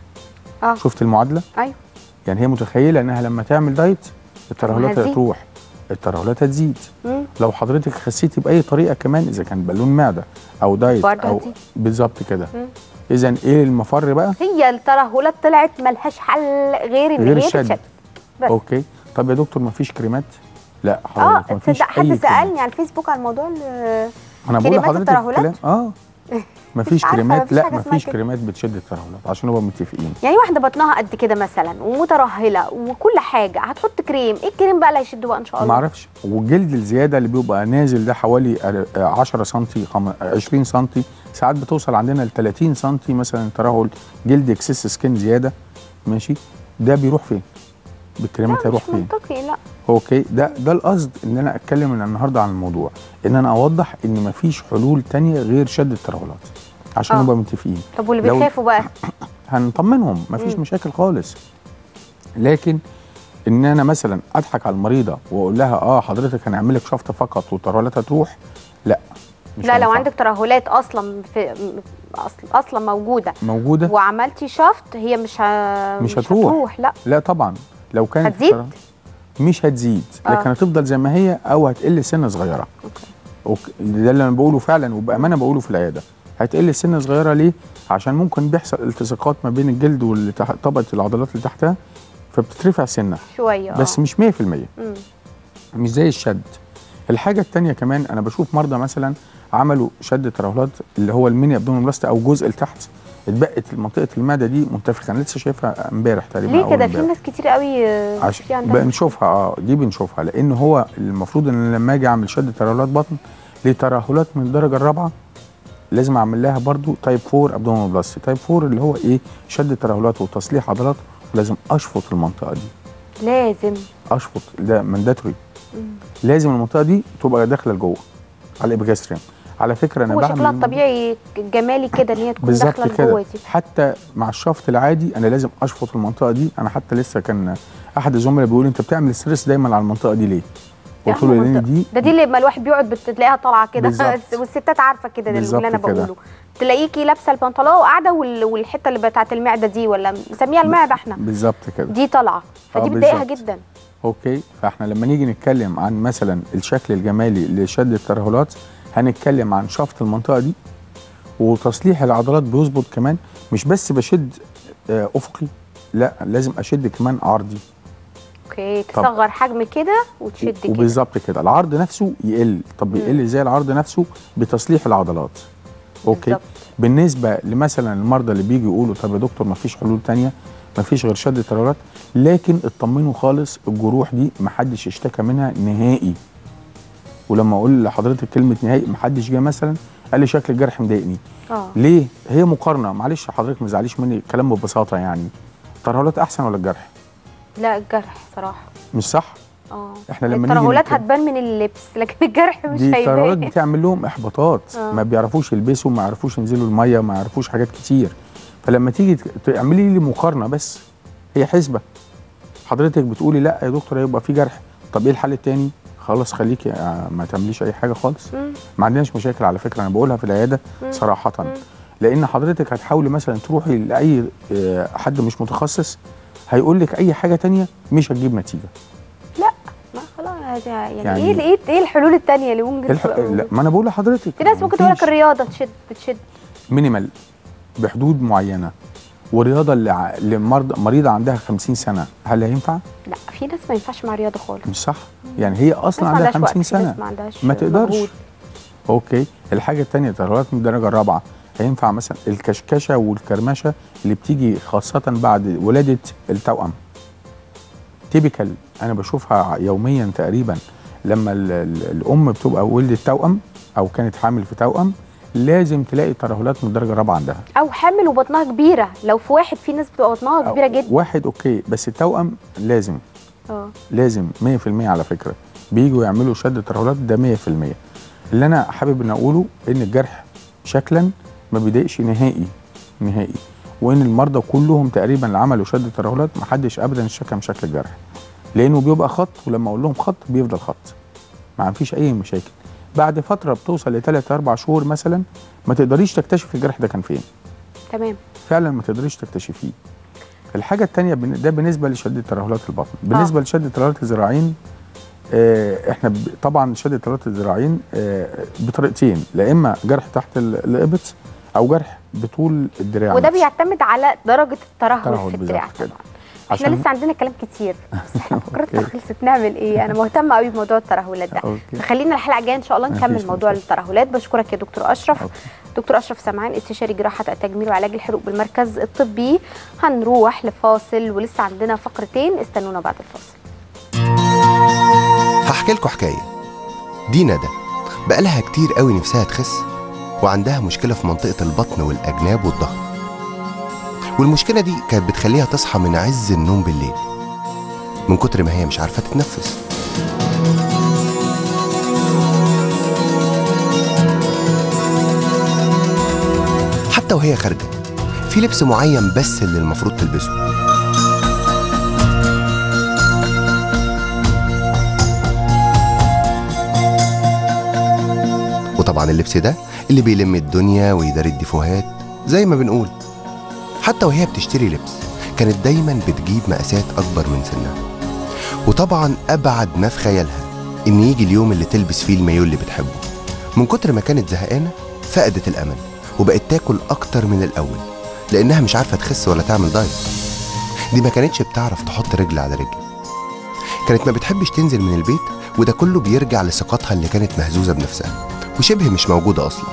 اه شفت المعادله ايوه يعني هي متخيله انها لما تعمل دايت الترهلات هتزيد. هتروح الترهلات هتزيد مم. لو حضرتك خسيتي باي طريقه كمان اذا كان بالون معده او دايت برضه او هتزيد. بالظبط كده مم. اذا ايه المفر بقى هي الترهلات طلعت ملهاش حل غير ان غير هي الشد. تتشد بس اوكي طب يا دكتور مفيش كريمات لا اه حضرتك مفيش تصدق اي حد كريمات. سالني على الفيسبوك على الموضوع ال- انا بقول كريمات لحضرتك الترهلات؟ الكلام اه مفيش عارفة، كريمات مفيش لا حاجة اسمها مفيش كده. كريمات بتشد الترهلات عشان نبقى متفقين يعني واحده بطنها قد كده مثلا ومترهله وكل حاجه هتحط كريم ايه الكريم بقى اللي هيشده بقى ان شاء ما الله اعرفش والجلد الزياده اللي بيبقى نازل ده حوالي أر- 10 سم 20 سم ساعات بتوصل عندنا ل 30 سم مثلا ترهل جلد اكسس سكين زياده ماشي ده بيروح فين؟ بالكريمات لا هيروح مش فين؟ منطقي لا اوكي ده ده القصد ان انا اتكلم من النهارده عن الموضوع ان انا اوضح ان مفيش حلول تانية غير شد الترهلات عشان آه. نبقى متفقين طب واللي لو- بيخافوا بقى هنطمنهم مفيش مم. مشاكل خالص لكن ان انا مثلا اضحك على المريضه واقول لها اه حضرتك هنعمل لك شفط فقط والترهلات هتروح لا مش لا لو هينفع. عندك ترهلات اصلا في اصلا اصلا موجوده موجوده وعملتي شفط هي مش ه... مش هتروح. لا لا طبعا لو كانت هتزيد؟ الترهل- مش هتزيد آه. لكن هتفضل زي ما هي او هتقل سنه صغيره اوكي أوكي. ده اللي انا بقوله فعلا وبامانه بقوله في العياده هتقل سنه صغيره ليه عشان ممكن بيحصل التصاقات ما بين الجلد وطبقه العضلات اللي تحتها فبتترفع سنه شويه بس آه. مش 100% مم. مش زي الشد الحاجه التانية كمان انا بشوف مرضى مثلا عملوا شد ترهلات اللي هو الميني ابدومين بلاست او جزء لتحت اتبقت منطقه المعده دي منتفخه انا لسه شايفها امبارح تقريبا ليه أول كده في امبارح. ناس كتير قوي آه، عشان في عندها بنشوفها اه دي بنشوفها لان هو المفروض ان لما اجي اعمل شد ترهلات بطن لترهلات من الدرجه الرابعه لازم اعمل لها برضو تايب 4 ابدومين بلاست تايب 4 اللي هو ايه شد ترهلات وتصليح عضلات ولازم اشفط المنطقه دي لازم اشفط ده مانداتوري مم. لازم المنطقه دي تبقى داخله لجوه على الابيجاستريم على فكره انا هو بعمل شكلها الطبيعي جمالي كده ان هي تكون بالظبط داخله كده لجوه دي حتى مع الشفط العادي انا لازم اشفط المنطقه دي انا حتى لسه كان احد الزملاء بيقول انت بتعمل ستريس دايما على المنطقه دي ليه قلت له أهم لان منطقة. دي ده دي لما الواحد بيقعد بتلاقيها طالعه كده بالظبط. والستات عارفه كده ده اللي بالظبط انا كده. بقوله تلاقيكي لابسه البنطلون وقاعده وال- والحته اللي بتاعت المعده دي ولا نسميها المعده احنا بالظبط كده دي طالعه فدي آه، بتضايقها بالظبط. جدا اوكي فاحنا لما نيجي نتكلم عن مثلا الشكل الجمالي لشد الترهلات هنتكلم عن شفط المنطقه دي وتصليح العضلات بيظبط كمان مش بس بشد آه، افقي لا لازم اشد كمان عرضي اوكي طب. تصغر حجم كده وتشد كده وبالظبط كده العرض نفسه يقل طب بيقل ازاي العرض نفسه بتصليح العضلات اوكي بالظبط. بالنسبه لمثلا المرضى اللي بيجوا يقولوا طب يا دكتور ما فيش حلول تانية ما فيش غير شد الترهلات لكن اطمنوا خالص الجروح دي ما حدش اشتكى منها نهائي ولما اقول لحضرتك كلمه نهائي ما حدش جه مثلا قال لي شكل الجرح مضايقني اه ليه هي مقارنه معلش حضرتك ما تزعليش مني الكلام ببساطه يعني الترهلات احسن ولا الجرح لا الجرح صراحه مش صح اه إحنا لما نيجي الترهلات نتكلم- هتبان من اللبس لكن الجرح مش دي الترهلات هيبان بتعمل لهم احباطات آه. ما بيعرفوش يلبسوا ما يعرفوش ينزلوا الميه ما يعرفوش حاجات كتير فلما تيجي ت- تعملي لي مقارنه بس هي حسبه حضرتك بتقولي لا يا دكتور هيبقى في جرح طب ايه الحل التاني خلاص خليكي آه، ما تعمليش اي حاجه خالص مم. ما عندناش مشاكل على فكره انا بقولها في العياده مم. صراحه مم. لان حضرتك هتحاولي مثلا تروحي لاي آه، حد مش متخصص هيقول لك اي حاجه تانية مش هتجيب نتيجه ما خلاص يعني, يعني يعني- ايه ايه ايه الحلول التانية اللي ممكن الح... تبقى لا موجودة؟ ما انا بقول لحضرتك في ناس ممكن تقول لك مفيش. الرياضه تشد بتشد مينيمال بحدود معينه والرياضه اللي ع- لمرض مريضه عندها 50 سنه هل هينفع؟ لا في ناس ما ينفعش مع رياضه خالص مش صح يعني هي اصلا ناس ما عندها عندهاش 50 وقت، في ناس سنه ما عندهاش ما تقدرش مجهود. اوكي الحاجه الثانيه ترهلات من الدرجه الرابعه هينفع مثلا الكشكشه والكرمشه اللي بتيجي خاصه بعد ولاده التوأم تيبيكال انا بشوفها يوميا تقريبا لما ال- ال- الام بتبقى ولدت توأم او كانت حامل في توأم لازم تلاقي ترهلات من الدرجه الرابعه عندها او حامل وبطنها كبيره لو في واحد في ناس بتبقى بطنها كبيره جدا واحد اوكي بس التوأم لازم اه لازم 100% على فكره بيجوا يعملوا شد ترهلات ده 100% اللي انا حابب ان اقوله ان الجرح شكلا ما بيضايقش نهائي نهائي وان المرضى كلهم تقريبا اللي عملوا شد ترهلات ما حدش ابدا اشتكى من شكل الجرح لانه بيبقى خط ولما اقول لهم خط بيفضل خط ما فيش اي مشاكل بعد فتره بتوصل لثلاث اربع شهور مثلا ما تقدريش تكتشف الجرح ده كان فين تمام فعلا ما تقدريش تكتشفيه الحاجه الثانيه ده بالنسبه لشد ترهلات البطن بالنسبه آه. لشد ترهلات الذراعين آه احنا ب- طبعا شد ترهلات الذراعين آه بطريقتين لا اما جرح تحت ال- الابط او جرح بطول الدراع وده نفسه. بيعتمد على درجه الترهل ترهل في الدراع بالظبط كده. طبعا احنا عشان- لسه عندنا كلام كتير بس احنا فكرتنا أوكي. خلصت نعمل ايه انا مهتمه قوي بموضوع الترهلات ده أوكي. فخلينا الحلقه الجايه ان شاء الله مفيش نكمل موضوع مشكلة. الترهلات بشكرك يا دكتور اشرف أوكي. دكتور اشرف سمعان استشاري جراحه التجميل وعلاج الحروق بالمركز الطبي هنروح لفاصل ولسه عندنا فقرتين استنونا بعد الفاصل هحكي لكم حكاية دي ندى بقالها كتير قوي نفسها تخس وعندها مشكلة في منطقة البطن والأجناب والظهر والمشكلة دي كانت بتخليها تصحى من عز النوم بالليل من كتر ما هي مش عارفة تتنفس حتى وهي خارجة في لبس معين بس اللي المفروض تلبسه طبعا اللبس ده اللي بيلم الدنيا ويداري الديفوهات زي ما بنقول حتى وهي بتشتري لبس كانت دايما بتجيب مقاسات أكبر من سنها وطبعا أبعد ما في خيالها إن يجي اليوم اللي تلبس فيه المايو اللي بتحبه من كتر ما كانت زهقانة فقدت الأمل وبقت تاكل أكتر من الأول لأنها مش عارفة تخس ولا تعمل دايت دي ما كانتش بتعرف تحط رجل على رجل كانت ما بتحبش تنزل من البيت وده كله بيرجع لثقتها اللي كانت مهزوزة بنفسها وشبه مش موجودة أصلا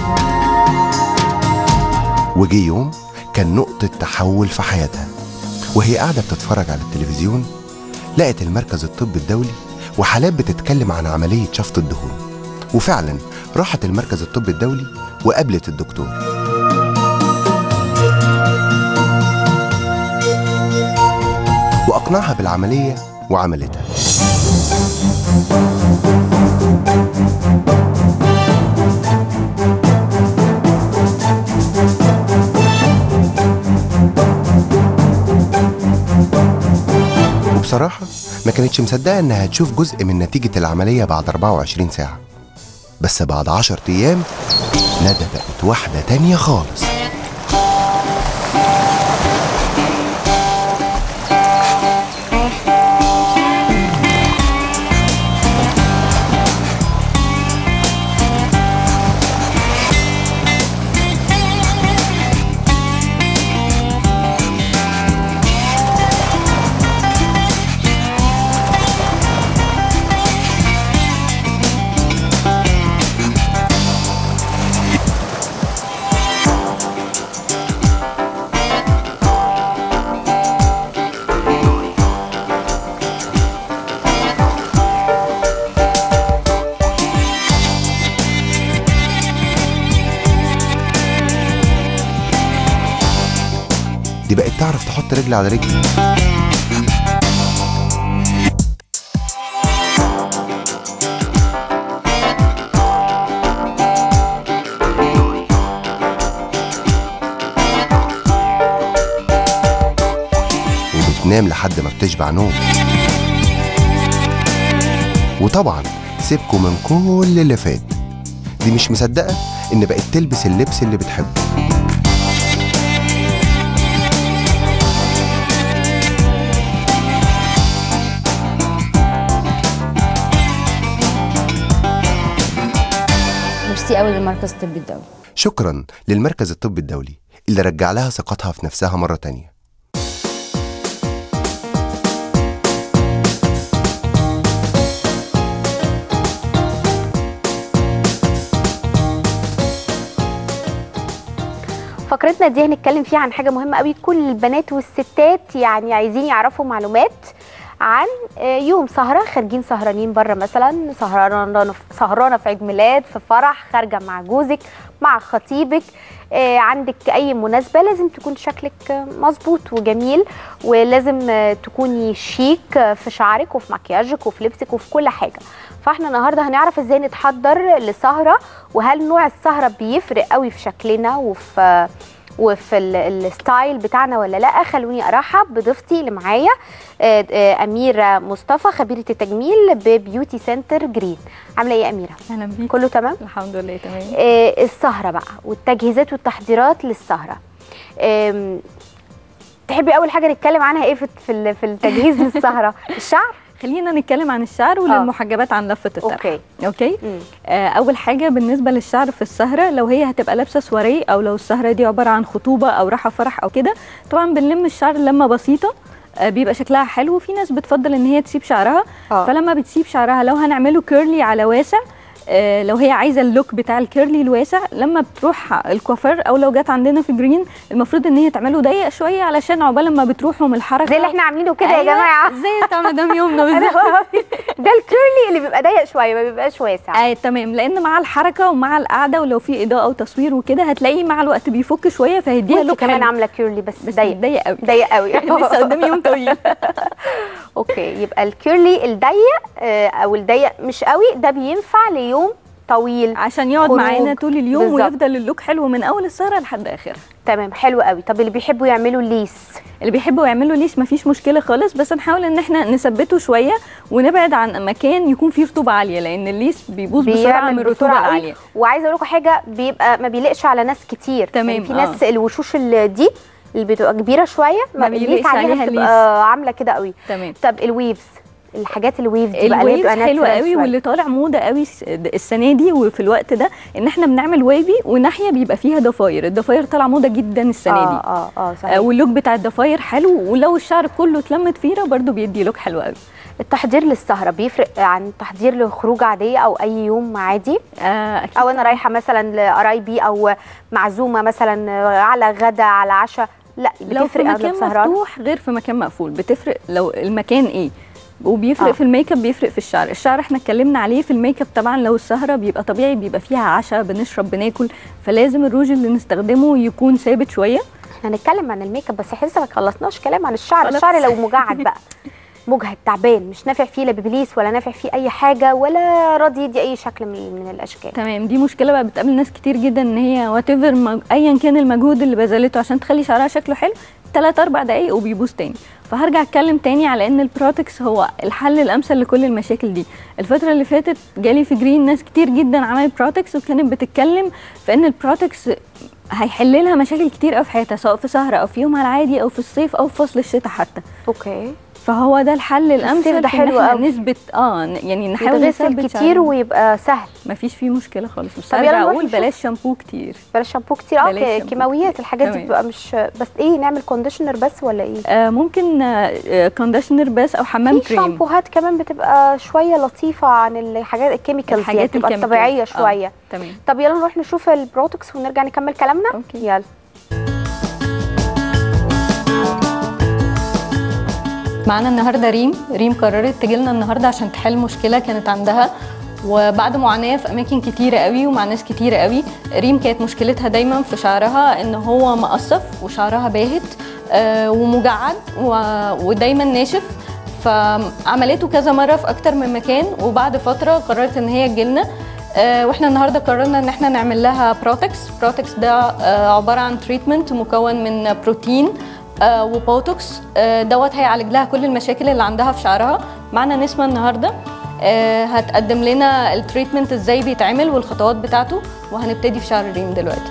وجي يوم كان نقطة تحول في حياتها وهي قاعدة بتتفرج على التلفزيون لقت المركز الطبي الدولي وحالات بتتكلم عن عملية شفط الدهون وفعلا راحت المركز الطبي الدولي وقابلت الدكتور وأقنعها بالعملية وعملتها وبصراحة ما كانتش مصدقة إنها هتشوف جزء من نتيجة العملية بعد 24 ساعة بس بعد 10 أيام ندى بقت واحدة تانية خالص دي بقت تعرف تحط رجل على رجل وبتنام لحد ما بتشبع نوم وطبعا سيبكوا من كل اللي فات دي مش مصدقة إن بقت تلبس اللبس اللي بتحبه ميرسي قوي للمركز الطبي الدولي شكرا للمركز الطبي الدولي اللي رجع لها ثقتها في نفسها مرة تانية فقرتنا دي هنتكلم فيها عن حاجه مهمه قوي كل البنات والستات يعني عايزين يعرفوا معلومات عن آه، يوم سهره خارجين سهرانين بره مثلا سهرانه سهرانه في عيد ميلاد في فرح خارجه مع جوزك مع خطيبك آه، عندك اي مناسبه لازم تكون شكلك آه، مظبوط وجميل ولازم آه، تكوني شيك آه، في شعرك وفي مكياجك وفي لبسك وفي كل حاجه فاحنا النهارده هنعرف ازاي نتحضر لسهره وهل نوع السهره بيفرق قوي في شكلنا وفي وفي ال- الستايل بتاعنا ولا لا خلوني ارحب بضيفتي اللي معايا آه، آه، اميره مصطفى خبيره التجميل ببيوتي سنتر جرين عامله ايه يا اميره اهلا بيك كله تمام الحمد لله تمام آه، السهره بقى والتجهيزات والتحضيرات للسهره آم، تحبي اول حاجه نتكلم عنها ايه في في ال- في التجهيز للسهره الشعر خلينا نتكلم عن الشعر وللمحجبات عن لفه الطرح اوكي اوكي مم. آه اول حاجه بالنسبه للشعر في السهره لو هي هتبقى لابسه سواريه او لو السهره دي عباره عن خطوبه او راحه فرح او كده طبعا بنلم الشعر لمه بسيطه آه بيبقى شكلها حلو في ناس بتفضل ان هي تسيب شعرها آه. فلما بتسيب شعرها لو هنعمله كيرلي على واسع آه، لو هي عايزه اللوك بتاع الكيرلي الواسع لما بتروح الكوافير او لو جت عندنا في جرين المفروض ان هي تعمله ضيق شويه علشان عقبال ما بتروحوا من الحركه زي اللي احنا عاملينه كده يا أيوة، جماعه زي بتاع مدام يومنا أنا بالظبط ده الكيرلي اللي بيبقى ضيق شويه ما بيبقاش واسع آه تمام لان مع الحركه ومع القعده ولو في اضاءه وتصوير وكده هتلاقيه مع الوقت بيفك شويه فهيديها وانت لوك كمان حلو. عامله كيرلي بس بس ضيق ضيق قوي ضيق قوي لسه قدامي يوم طويل اوكي يبقى الكيرلي الضيق آه، او الضيق مش قوي ده بينفع ليوم طويل عشان يقعد خروج. معانا طول اليوم بالظبط. ويفضل اللوك حلو من اول السهره لحد اخرها تمام حلو قوي طب اللي بيحبوا يعملوا ليس اللي بيحبوا يعملوا ليس مفيش مشكله خالص بس نحاول ان احنا نثبته شويه ونبعد عن مكان يكون فيه رطوبه عاليه لان الليس بيبوظ بسرعه من الرطوبه بسرعة قوي. العاليه وعايزه اقول لكم حاجه بيبقى ما بيليقش على ناس كتير تمام، يعني في آه. ناس الوشوش اللي دي اللي بتبقى كبيره شويه ما الليس بيليقش عليها عليها بتبقى عامله كده قوي تمام طب الويفز الحاجات الويف دي بقى اللي الويفز بتبقى حلوه natural قوي شوية. واللي طالع موضه قوي الس- السنه دي وفي الوقت ده ان احنا بنعمل ويفي وناحيه بيبقى فيها ضفاير الضفاير طالعه موضه جدا السنه اه دي اه اه آه، صحيح واللوك بتاع الضفاير حلو ولو الشعر كله اتلمت فيره برضو بيدي لوك حلو قوي التحضير للسهره بيفرق عن تحضير لخروج عاديه او اي يوم عادي آه أكيد او انا رايحه مثلا لقرايبي او معزومه مثلا على غدا على عشاء لا لو في بتفرق قبل مكان السهران مفتوح غير في مكان مقفول بتفرق لو المكان ايه وبيفرق آه. آه. في الميك اب بيفرق في الشعر الشعر احنا اتكلمنا عليه في الميك اب طبعا لو السهره بيبقى طبيعي بيبقى فيها عشاء بنشرب بناكل فلازم الروج اللي نستخدمه يكون ثابت شويه احنا هنتكلم عن الميك اب بس احنا لسه ما خلصناش كلام عن الشعر خلاص. الشعر لو مجعد بقى مجهد تعبان مش نافع فيه لا ببليس ولا نافع فيه اي حاجه ولا راضي يدي اي شكل من, من الاشكال تمام دي مشكله بقى بتقابل ناس كتير جدا ان هي وات ايفر ايا كان المجهود اللي بذلته عشان تخلي شعرها شكله حلو 3 4 دقايق وبيبوظ تاني فهرجع اتكلم تاني على ان البروتكس هو الحل الامثل لكل المشاكل دي الفتره اللي فاتت جالي في جرين ناس كتير جدا عملت بروتكس وكانت بتتكلم في ان البروتكس هيحل لها مشاكل كتير قوي في حياتها سواء في سهره او في يومها العادي او في الصيف او في فصل الشتاء حتى اوكي فهو ده الحل الامثل ده في إن حلو إحنا قوي. نثبت اه يعني نحاول يتغسل نثبت كتير شعرنا. ويبقى سهل مفيش فيه مشكله خالص بس طب يلا ارجع نروح اقول نشوف. بلاش شامبو كتير بلاش شامبو كتير اه بلاش ك- شامبو كيماويات كتير. الحاجات دي تمام. بتبقى مش بس ايه نعمل كونديشنر بس ولا ايه آه ممكن آه كونديشنر بس او حمام في كريم شامبوهات كمان بتبقى شويه لطيفه عن الحاجات الكيميكالز الحاجات يعني بتبقى الكيميكالز. طبيعيه آه. شويه تمام طب يلا نروح نشوف البروتكس ونرجع نكمل كلامنا أوكي. يلا معانا النهارده ريم ريم قررت تجيلنا النهارده عشان تحل مشكله كانت عندها وبعد معاناه في اماكن كتيره قوي ومع ناس كتيره قوي ريم كانت مشكلتها دايما في شعرها ان هو مقصف وشعرها باهت آه، ومجعد و- ودايما ناشف فعملته كذا مره في اكتر من مكان وبعد فتره قررت ان هي تجيلنا آه، واحنا النهارده قررنا ان احنا نعمل لها بروتكس بروتكس ده آه، عباره عن تريتمنت مكون من بروتين آه، وبوتوكس آه، دوت هيعالج لها كل المشاكل اللي عندها في شعرها معنا نسمة النهارده آه، هتقدم لنا التريتمنت ازاي بيتعمل والخطوات بتاعته وهنبتدي في شعر ريم دلوقتي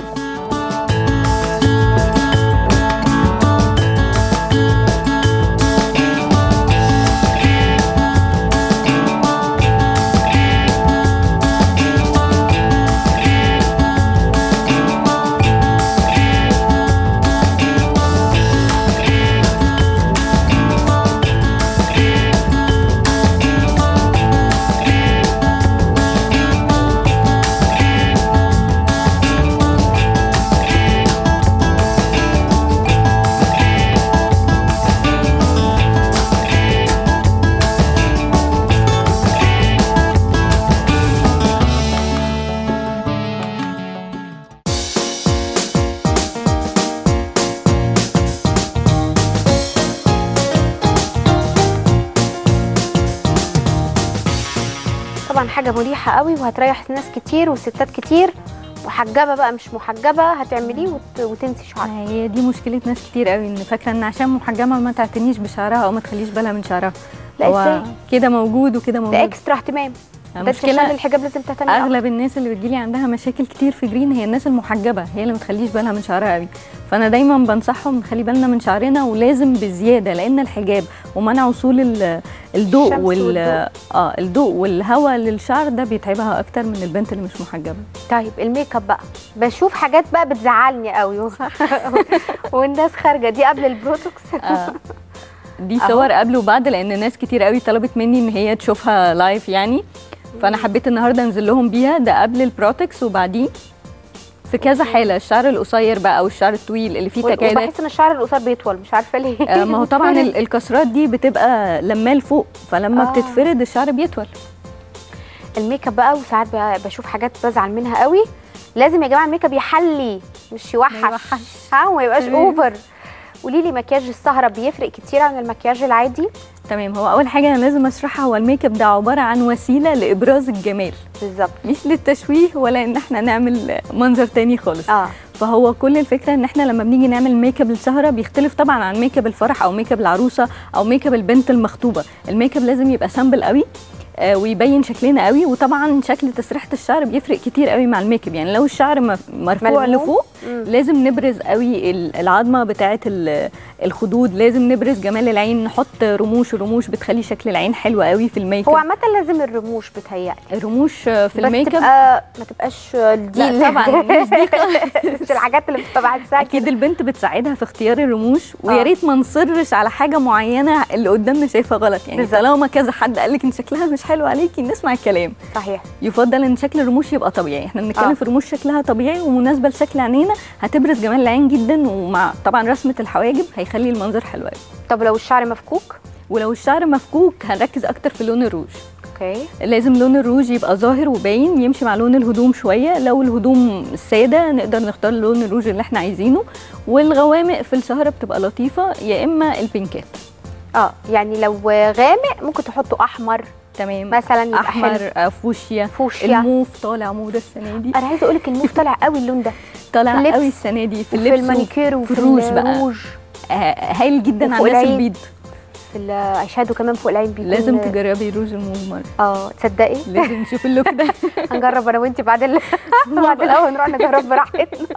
طبعا حاجه مريحه قوي وهتريح ناس كتير وستات كتير محجبه بقى مش محجبه هتعمليه وت... وتنسي شعرك هي دي مشكله ناس كتير قوي ان فاكره ان عشان محجبه ما تعتنيش بشعرها او ما تخليش بالها من شعرها لا هو ازاي كده موجود وكده موجود ده اكسترا اهتمام ده عشان المشكله الحجاب لازم تهتمي أكتر. اغلب الناس اللي بتجيلي عندها مشاكل كتير في جرين هي الناس المحجبه هي اللي ما تخليش بالها من شعرها قوي فانا دايما بنصحهم نخلي بالنا من شعرنا ولازم بزياده لان الحجاب ومنع وصول ال- الضوء الشمس وال والضوء. اه الضوء والهواء للشعر ده بيتعبها اكتر من البنت اللي مش محجبه طيب الميك اب بقى بشوف حاجات بقى بتزعلني قوي والناس خارجه دي قبل البروتوكس آه. دي أهو. صور قبل وبعد لان ناس كتير قوي طلبت مني ان هي تشوفها لايف يعني فانا حبيت النهارده انزل لهم بيها ده قبل البروتكس وبعديه في كذا حاله الشعر القصير بقى او الشعر الطويل اللي فيه تكادل وبحس ان الشعر القصير بيطول مش عارفه ليه آه، ما هو طبعا بيتفرد. ال- الكسرات دي بتبقى لما لفوق فلما آه. آه. بتتفرد الشعر بيطول الميك اب بقى وساعات بقى بشوف حاجات بزعل منها قوي لازم يا جماعه الميك اب يحلي مش يوحش ها وما يبقاش تمام. اوفر قولي لي مكياج السهره بيفرق كتير عن المكياج العادي تمام هو اول حاجه انا لازم اشرحها هو الميك اب ده عباره عن وسيله لابراز الجمال بالظبط مش للتشويه ولا ان احنا نعمل منظر تاني خالص اه فهو كل الفكره ان احنا لما بنيجي نعمل ميك اب للسهره بيختلف طبعا عن ميك اب الفرح او ميك اب العروسه او ميك اب البنت المخطوبه الميك اب لازم يبقى سامبل قوي آه، ويبين شكلنا قوي وطبعا شكل تسريحه الشعر بيفرق كتير قوي مع الميك اب يعني لو الشعر م- مرفوع ملموم. لفوق مم. لازم نبرز قوي ال- العظمه بتاعه ال- الخدود لازم نبرز جمال العين نحط رموش الرموش بتخلي شكل العين حلو قوي في الميك هو اب عامه لازم الرموش بتهيألي الرموش آه، في بس الميك اب تبقى ما تبقاش دي لا اللي- طبعا مش دي مش الحاجات اللي بتبقى عكسها اكيد البنت بتساعدها في اختيار الرموش ويا آه. ريت ما نصرش على حاجه معينه اللي قدامنا شايفها غلط يعني بالظبط. طالما كذا حد قال لك ان شكلها مش حلو عليكي نسمع الكلام صحيح يفضل ان شكل الرموش يبقى طبيعي احنا بنتكلم آه. في رموش شكلها طبيعي ومناسبه لشكل عينينا هتبرز جمال العين جدا ومع طبعا رسمه الحواجب هيخلي المنظر حلو قوي طب لو الشعر مفكوك ولو الشعر مفكوك هنركز اكتر في لون الروج اوكي لازم لون الروج يبقى ظاهر وباين يمشي مع لون الهدوم شويه لو الهدوم الساده نقدر نختار لون الروج اللي احنا عايزينه والغوامق في السهره بتبقى لطيفه يا اما البينكات اه يعني لو غامق ممكن تحطوا احمر تمام مثلا يبقى احمر حلو آه، فوشيا فوشيا الموف طالع موضه السنه دي انا عايزه اقول لك الموف طالع قوي اللون ده في طالع اللبس قوي السنه دي في في اللبس المانيكير وفي وفي الروج بقى الروج آه، هايل جدا على وفوق الناس العين. البيض في الاي شادو كمان فوق العين بيكون لازم تجربي روج الموف مره اه تصدقي لازم نشوف اللوك ده هنجرب انا وانت بعد ال... بعد الاول نروح نجرب براحتنا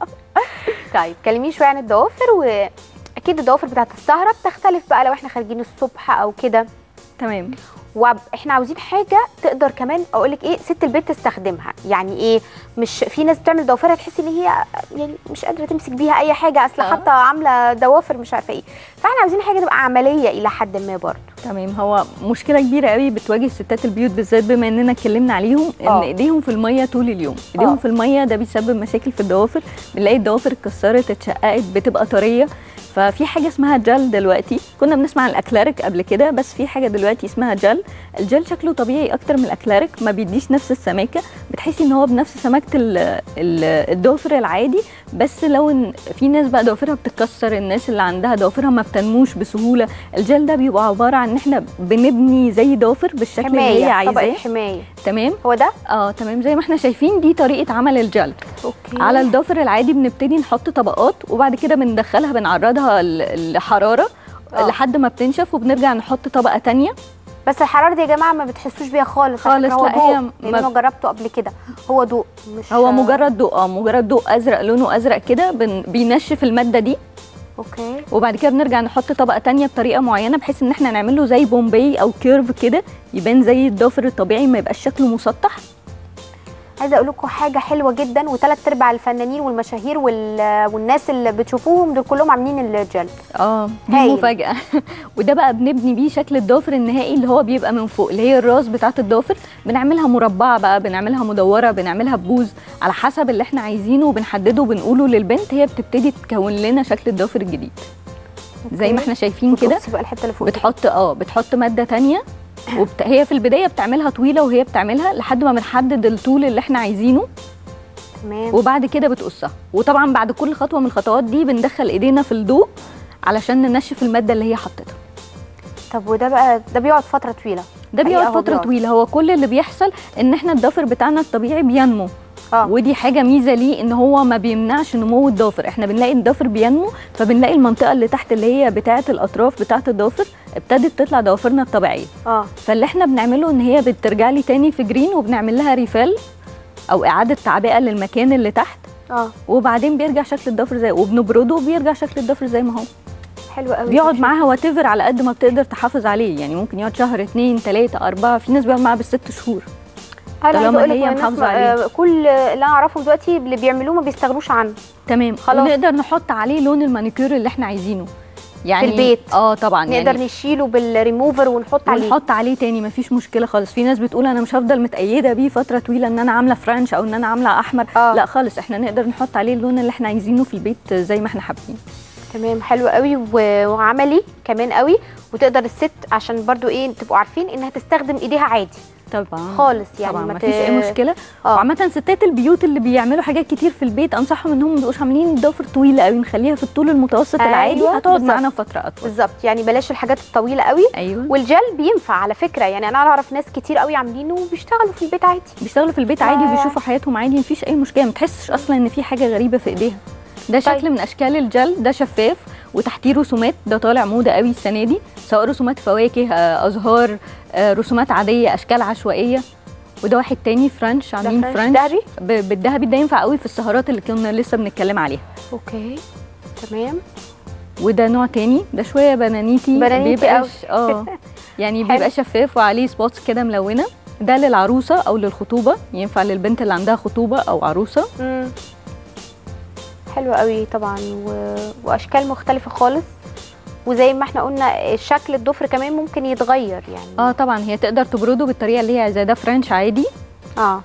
طيب كلميني شويه عن الضوافر واكيد الضوافر بتاعت السهره بتختلف بقى لو احنا خارجين الصبح او كده تمام واحنا عاوزين حاجه تقدر كمان اقول لك ايه ست البيت تستخدمها يعني ايه مش في ناس بتعمل ضوافرها تحس ان هي يعني مش قادره تمسك بيها اي حاجه اصل آه. حتى عامله ضوافر مش عارفه ايه فاحنا عاوزين حاجه تبقى عمليه الى حد ما برضه تمام هو مشكله كبيره قوي بتواجه ستات البيوت بالذات بما اننا اتكلمنا عليهم ان آه. ايديهم في الميه طول اليوم ايديهم آه. في الميه ده بيسبب مشاكل في الضوافر بنلاقي الضوافر اتكسرت اتشققت بتبقى طريه ففي حاجه اسمها جل دلوقتي كنا بنسمع عن الاكلاريك قبل كده بس في حاجه دلوقتي اسمها جل الجل شكله طبيعي اكتر من الاكلاريك ما بيديش نفس السماكه بتحسي ان هو بنفس سماكه ال- ال- الضوافر العادي بس لو ان في ناس بقى ضوافرها بتتكسر الناس اللي عندها ضوافرها ما بتنموش بسهوله الجل ده بيبقى عباره عن ان احنا بنبني زي ضوافر بالشكل اللي هي حمايه طبقه عايزاه حمايه تمام هو ده اه تمام زي ما احنا شايفين دي طريقه عمل الجل اوكي على الضفر العادي بنبتدي نحط طبقات وبعد كده بندخلها بنعرضها ل- لحراره آه. لحد ما بتنشف وبنرجع نحط طبقه تانية بس الحراره دي يا جماعه ما بتحسوش بيها خالص على خالص، فكرة، هو لا، هي ضوء م- لان ما- انا جربته قبل كده هو ضوء مش هو مجرد ضوء اه مجرد ضوء ازرق لونه ازرق كده بن- بينشف الماده دي اوكي وبعد كده بنرجع نحط طبقه تانية بطريقه معينه بحيث ان احنا نعمل له زي بومبي او كيرف كده يبان زي الضافر الطبيعي ما يبقاش شكله مسطح عايزه اقول لكم حاجه حلوه جدا وثلاث ارباع الفنانين والمشاهير وال... والناس اللي بتشوفوهم دول كلهم عاملين الجل اه دي هايل. مفاجاه وده بقى بنبني بيه شكل الضافر النهائي اللي هو بيبقى من فوق اللي هي الراس بتاعه الضافر بنعملها مربعه بقى بنعملها مدوره بنعملها ببوز على حسب اللي احنا عايزينه وبنحدده وبنقوله للبنت هي بتبتدي تكون لنا شكل الضافر الجديد زي ما احنا شايفين كده وتقصي بقى الحته اللي فوق دي. بتحط اه بتحط ماده تانية وبت... هي في البدايه بتعملها طويله وهي بتعملها لحد ما بنحدد الطول اللي احنا عايزينه تمام وبعد كده بتقصها وطبعا بعد كل خطوه من الخطوات دي بندخل ايدينا في الضوء علشان ننشف الماده اللي هي حطتها طب وده بقى ده بيقعد فتره طويله ده حقيقة بيقعد هو فتره بيقعد. طويله هو كل اللي بيحصل ان احنا الضفر بتاعنا الطبيعي بينمو اه ودي حاجه ميزه ليه ان هو ما بيمنعش نمو الضافر احنا بنلاقي الضفر بينمو فبنلاقي المنطقه اللي تحت اللي هي بتاعه الاطراف بتاعه الضافر ابتدت تطلع ضوافرنا الطبيعيه اه فاللي احنا بنعمله ان هي بترجع لي تاني في جرين وبنعمل لها ريفال او اعاده تعبئه للمكان اللي تحت اه وبعدين بيرجع شكل الضفر زي وبنبرده وبيرجع شكل الضفر زي ما هو حلو قوي بيقعد معاها واتيفر على قد ما بتقدر تحافظ عليه يعني ممكن يقعد شهر اتنين تلاته اربعه في ناس بيقعد معاها بالست شهور انا عايزه طالما اقول لك هي إن الناس محافظة ما- عليه. آه، كل اللي انا اعرفه دلوقتي اللي بيعملوه ما بيستغنوش عنه تمام خلاص. ونقدر نحط عليه لون المانيكير اللي احنا عايزينه يعني البيت. اه طبعا نقدر يعني نشيله بالريموفر ونحط عليه ونحط عليه تاني مفيش مشكله خالص في ناس بتقول انا مش هفضل متأيده بيه فتره طويله ان انا عامله فرنش او ان انا عامله احمر آه. لا خالص احنا نقدر نحط عليه اللون اللي احنا عايزينه في البيت زي ما احنا حابين تمام حلو قوي و- وعملي كمان قوي وتقدر الست عشان برضو ايه تبقوا عارفين انها تستخدم ايديها عادي طبعا خالص يعني طبعا ما ما فيش ت- اي مشكله اه وعامة ستات البيوت اللي بيعملوا حاجات كتير في البيت انصحهم انهم ما يبقوش عاملين ضوافر طويله قوي نخليها في الطول المتوسط أيوة، العادي هتقعد بالظبط. معانا فتره اطول بالظبط يعني بلاش الحاجات الطويله قوي ايوه والجل بينفع على فكره يعني انا اعرف ناس كتير قوي عاملينه وبيشتغلوا في البيت عادي بيشتغلوا في البيت عادي آه. وبيشوفوا حياتهم عادي مفيش اي مشكله ما تحسش اصلا ان في حاجه غريبه في ايديها ده شكل طيب. من اشكال الجل ده شفاف وتحتيه رسومات ده طالع موضه قوي السنه دي سواء رسومات فواكه آه، ازهار آه، رسومات عاديه اشكال عشوائيه وده واحد تاني فرنش عاملين فرنش فرنش دهبي؟ ب- بالذهبي ده ينفع قوي في السهرات اللي كنا لسه بنتكلم عليها اوكي تمام وده نوع تاني ده شويه بنانيتي بنانيتي بيبقى قوي. ش- اه يعني حلو. بيبقى شفاف وعليه سبوتس كده ملونه ده للعروسه او للخطوبه ينفع للبنت اللي عندها خطوبه او عروسه مم. حلو قوي طبعا و... واشكال مختلفه خالص وزي ما احنا قلنا شكل الضفر كمان ممكن يتغير يعني اه طبعا هي تقدر تبرده بالطريقه اللي هي عايزاها ده فرنش عادي اه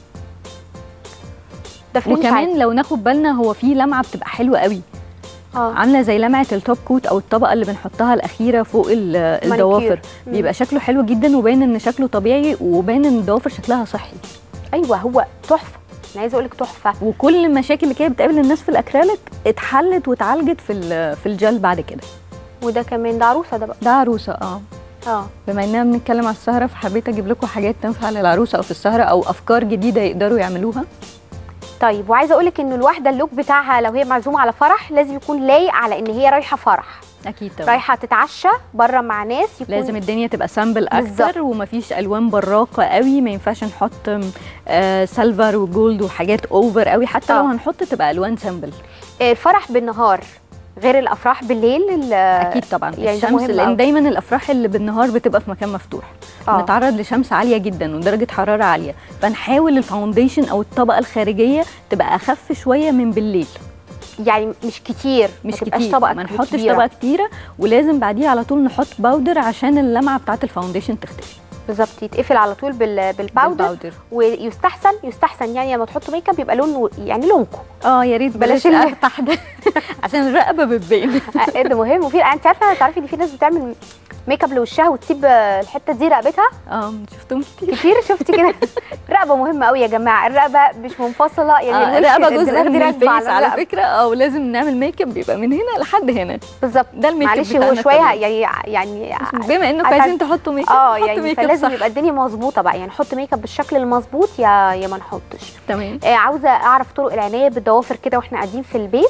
ده فرنش وكمان عادي. لو ناخد بالنا هو فيه لمعه بتبقى حلوه قوي اه عامله زي لمعه التوب كوت او الطبقه اللي بنحطها الاخيره فوق ال- الضوافر مم. بيبقى شكله حلو جدا وباين ان شكله طبيعي وباين ان الضوافر شكلها صحي ايوه هو تحفه انا عايزه اقول لك تحفه وكل المشاكل اللي كانت بتقابل الناس في الاكريليك اتحلت واتعالجت في ال- في الجل بعد كده وده كمان ده عروسه ده بقى ده عروسه اه اه بما اننا بنتكلم على السهره فحبيت اجيب لكم حاجات تنفع للعروسه او في السهره او افكار جديده يقدروا يعملوها طيب وعايزه اقول لك ان الواحده اللوك بتاعها لو هي معزومه على فرح لازم يكون لايق على ان هي رايحه فرح اكيد طبعا رايحه تتعشى بره مع ناس يكون لازم الدنيا تبقى سامبل بالظبط. اكتر ومفيش الوان براقه قوي ما ينفعش نحط آه سيلفر وجولد وحاجات اوفر قوي حتى لو آه. هنحط تبقى الوان سامبل الفرح بالنهار غير الافراح بالليل ال- اكيد طبعا يعني ده الشمس مهم لان أوي. دايما الافراح اللي بالنهار بتبقى في مكان مفتوح آه. نتعرض لشمس عاليه جدا ودرجه حراره عاليه فنحاول الفاونديشن او الطبقه الخارجيه تبقى اخف شويه من بالليل يعني مش كتير مش ما تبقاش كتير طبقه ما نحطش كبيرة. طبقه كتيره ولازم بعديها على طول نحط باودر عشان اللمعه بتاعه الفاونديشن تختفي بالظبط يتقفل على طول بال... بالباودر بالباودر. ويستحسن يستحسن يعني لما تحطوا ميك اب يبقى لونه يعني لونكم اه يا ريت بلاش بلاش ال- افتح ده عشان الرقبه بتبين آه، ده مهم وفي انت عارفه تعرفي ان في ناس بتعمل ميك اب لوشها وتسيب آه، الحته دي رقبتها اه شفتهم كتير كتير شفتي كده الرقبه مهمه قوي يا جماعه الرقبه مش منفصله يعني آه الوش- الرقبه جزء الدماغ من دي راكبة الفيس على الرقبة. فكره اه ولازم نعمل ميك اب بيبقى من هنا لحد هنا بالظبط ده الميك اب معلش هو بتاعنا شويه الطبيعي. يعني يعني بما انكم عشان- عايزين تحطوا ميك اب اه حطوا يعني ميك اب فلازم صح. يبقى الدنيا مظبوطه بقى يعني نحط ميك اب بالشكل المظبوط يا يا ما نحطش تمام آه عاوزه اعرف طرق العنايه بالضوافر كده واحنا قاعدين في البيت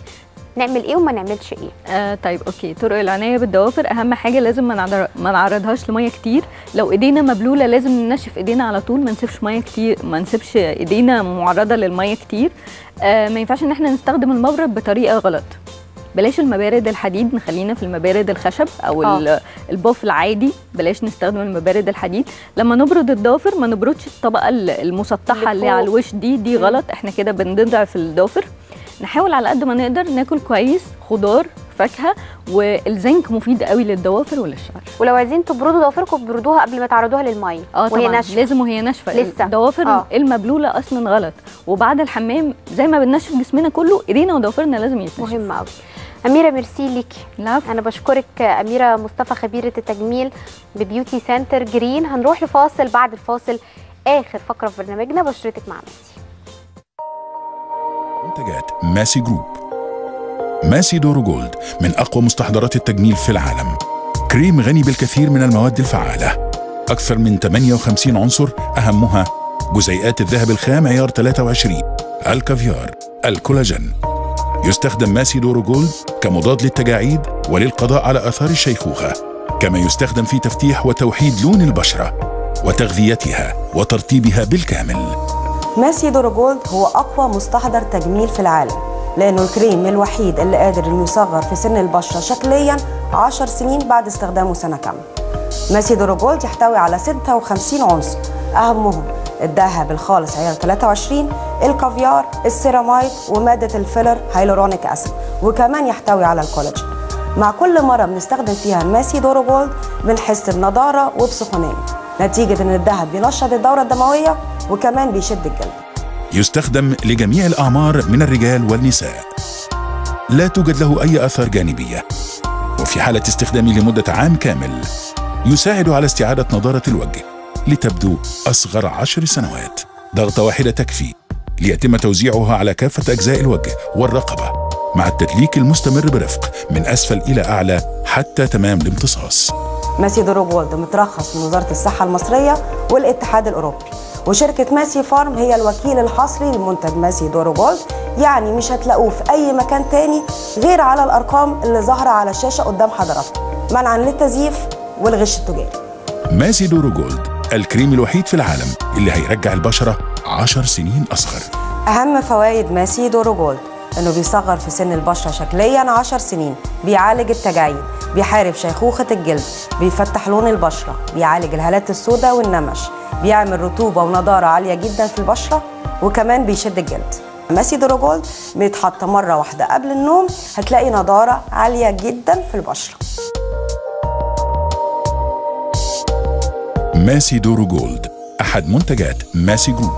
نعمل ايه وما نعملش ايه آه طيب اوكي طرق العنايه بالضوافر اهم حاجه لازم ما نعر- ما نعرضهاش لميه كتير لو ايدينا مبلوله لازم ننشف ايدينا على طول ما نسيبش ميه كتير ما نسيبش ايدينا معرضه للميه كتير آه ما ينفعش ان احنا نستخدم المبرد بطريقه غلط بلاش المبارد الحديد نخلينا في المبارد الخشب او آه. ال- البوف العادي بلاش نستخدم المبارد الحديد لما نبرد الضوافر ما نبردش الطبقه ال- المسطحه اللي فوق. على الوش دي دي مم. غلط احنا كده بنضعف الضوافر نحاول على قد ما نقدر ناكل كويس خضار فاكهه والزنك مفيد قوي للضوافر وللشعر ولو عايزين تبردوا ضوافركم بردوها قبل ما تعرضوها للميه اه وهي طبعا ناشفه لازم وهي ناشفه لسه. الضوافر آه. المبلوله اصلا غلط وبعد الحمام زي ما بننشف جسمنا كله ايدينا وضوافرنا لازم يتنشفوا مهمه قوي اميره ميرسي ليكي العفو انا بشكرك اميره مصطفى خبيره التجميل ببيوتي سنتر جرين هنروح لفاصل بعد الفاصل اخر فقره في برنامجنا بشرتك مع ميسي منتجات ماسي جروب ماسي دورو جولد من أقوى مستحضرات التجميل في العالم كريم غني بالكثير من المواد الفعالة أكثر من 58 عنصر أهمها جزيئات الذهب الخام عيار 23 الكافيار الكولاجين يستخدم ماسي دورو جولد كمضاد للتجاعيد وللقضاء على آثار الشيخوخة كما يستخدم في تفتيح وتوحيد لون البشرة وتغذيتها وترطيبها بالكامل ماسي دورو جولد هو أقوى مستحضر تجميل في العالم لأنه الكريم الوحيد اللي قادر إنه يصغر في سن البشرة شكليا 10 سنين بعد استخدامه سنة كاملة ماسي دورو جولد يحتوي على 56 عنصر أهمهم الذهب الخالص عيار 23 الكافيار السيرامايد ومادة الفيلر هيلورونيك أسيد وكمان يحتوي على الكولاجين مع كل مرة بنستخدم فيها ماسي دورو جولد بنحس بنضارة وبسخونية نتيجة إن الذهب بينشط الدورة الدموية وكمان بيشد الجلد يستخدم لجميع الأعمار من الرجال والنساء لا توجد له أي آثار جانبية وفي حالة استخدامه لمدة عام كامل يساعد على استعادة نضارة الوجه لتبدو أصغر عشر سنوات ضغطة واحدة تكفي ليتم توزيعها على كافة أجزاء الوجه والرقبة مع التدليك المستمر برفق من أسفل إلى أعلى حتى تمام الامتصاص ماسي دورو جولد مترخص من وزارة الصحة المصرية والاتحاد الأوروبي وشركة ماسي فارم هي الوكيل الحصري لمنتج ماسي دورو جولد يعني مش هتلاقوه في أي مكان تاني غير على الأرقام اللي ظاهرة على الشاشة قدام حضراتكم منعا للتزييف والغش التجاري ماسي دورو جولد الكريم الوحيد في العالم اللي هيرجع البشرة عشر سنين أصغر أهم فوائد ماسي دورو جولد إنه بيصغر في سن البشرة شكليا 10 سنين بيعالج التجاعيد بيحارب شيخوخة الجلد بيفتح لون البشرة بيعالج الهالات السوداء والنمش بيعمل رطوبة ونضارة عالية جدا في البشرة وكمان بيشد الجلد ماسي دورو جولد بيتحط مرة واحدة قبل النوم هتلاقي نضارة عالية جدا في البشرة ماسي دورو جولد أحد منتجات ماسي جروب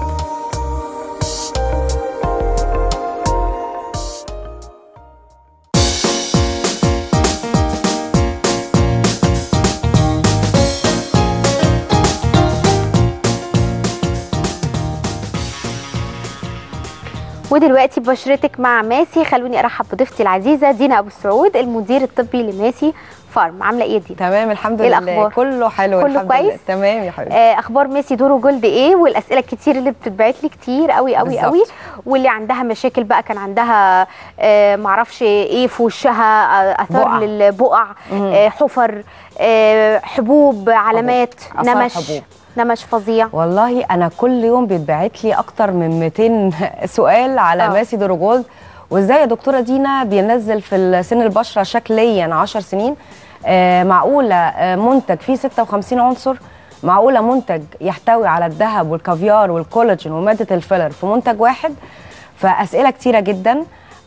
ودلوقتي بشرتك مع ماسي خلوني ارحب بضيفتي العزيزه دينا ابو السعود المدير الطبي لماسي فارم عامله ايه يا دينا تمام الحمد إيه لله الأخبار؟ كله حلو كله الحمد كويس؟ لله تمام يا حبيبتي آه، اخبار ميسي دورو جولد ايه والاسئله الكتير اللي بتتبعت لي كتير قوي قوي بالظبط. قوي واللي عندها مشاكل بقى كان عندها آه، معرفش ايه في وشها آه، اثار بقع. للبقع مم. آه، حفر آه، حبوب علامات آثار نمش حبوب. نمش فظيع والله انا كل يوم بيتبعت لي اكتر من 200 سؤال على آه. ماسي دورو جولد وازاي يا دكتوره دينا بينزل في سن البشره شكليا 10 سنين آه معقوله آه منتج فيه 56 عنصر معقوله منتج يحتوي على الذهب والكافيار والكولاجين وماده الفيلر في منتج واحد فاسئله كتيره جدا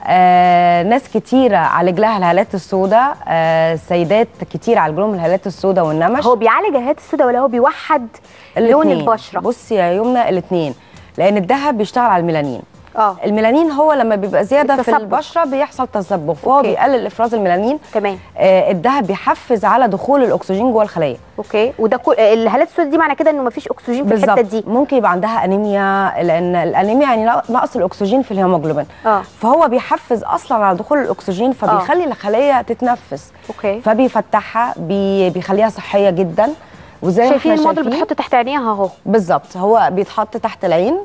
آه ناس كتيرة عالج لها الهالات السوداء آه سيدات كتير عالج لهم الهالات السوداء والنمش هو بيعالج الهالات السوداء ولا هو بيوحد لون الاتنين. البشره بصي يا يمنى الاثنين لان الذهب بيشتغل على الميلانين اه الميلانين هو لما بيبقى زياده في التصبغ. البشره بيحصل تصبغ فهو أوكي. بيقلل افراز الميلانين تمام آه الذهب بيحفز على دخول الاكسجين جوه الخليه اوكي وده كل الهالات السوداء دي معنى كده انه مفيش اكسجين في الحته دي ممكن يبقى عندها انيميا لان الانيميا يعني نقص الاكسجين في الهيموجلوبين اه فهو بيحفز اصلا على دخول الاكسجين فبيخلي الخليه تتنفس اوكي فبيفتحها بي بيخليها صحيه جدا وزي ما شايفين احنا الموديل شايفين بتحط تحت عينيها اهو بالظبط هو بيتحط تحت العين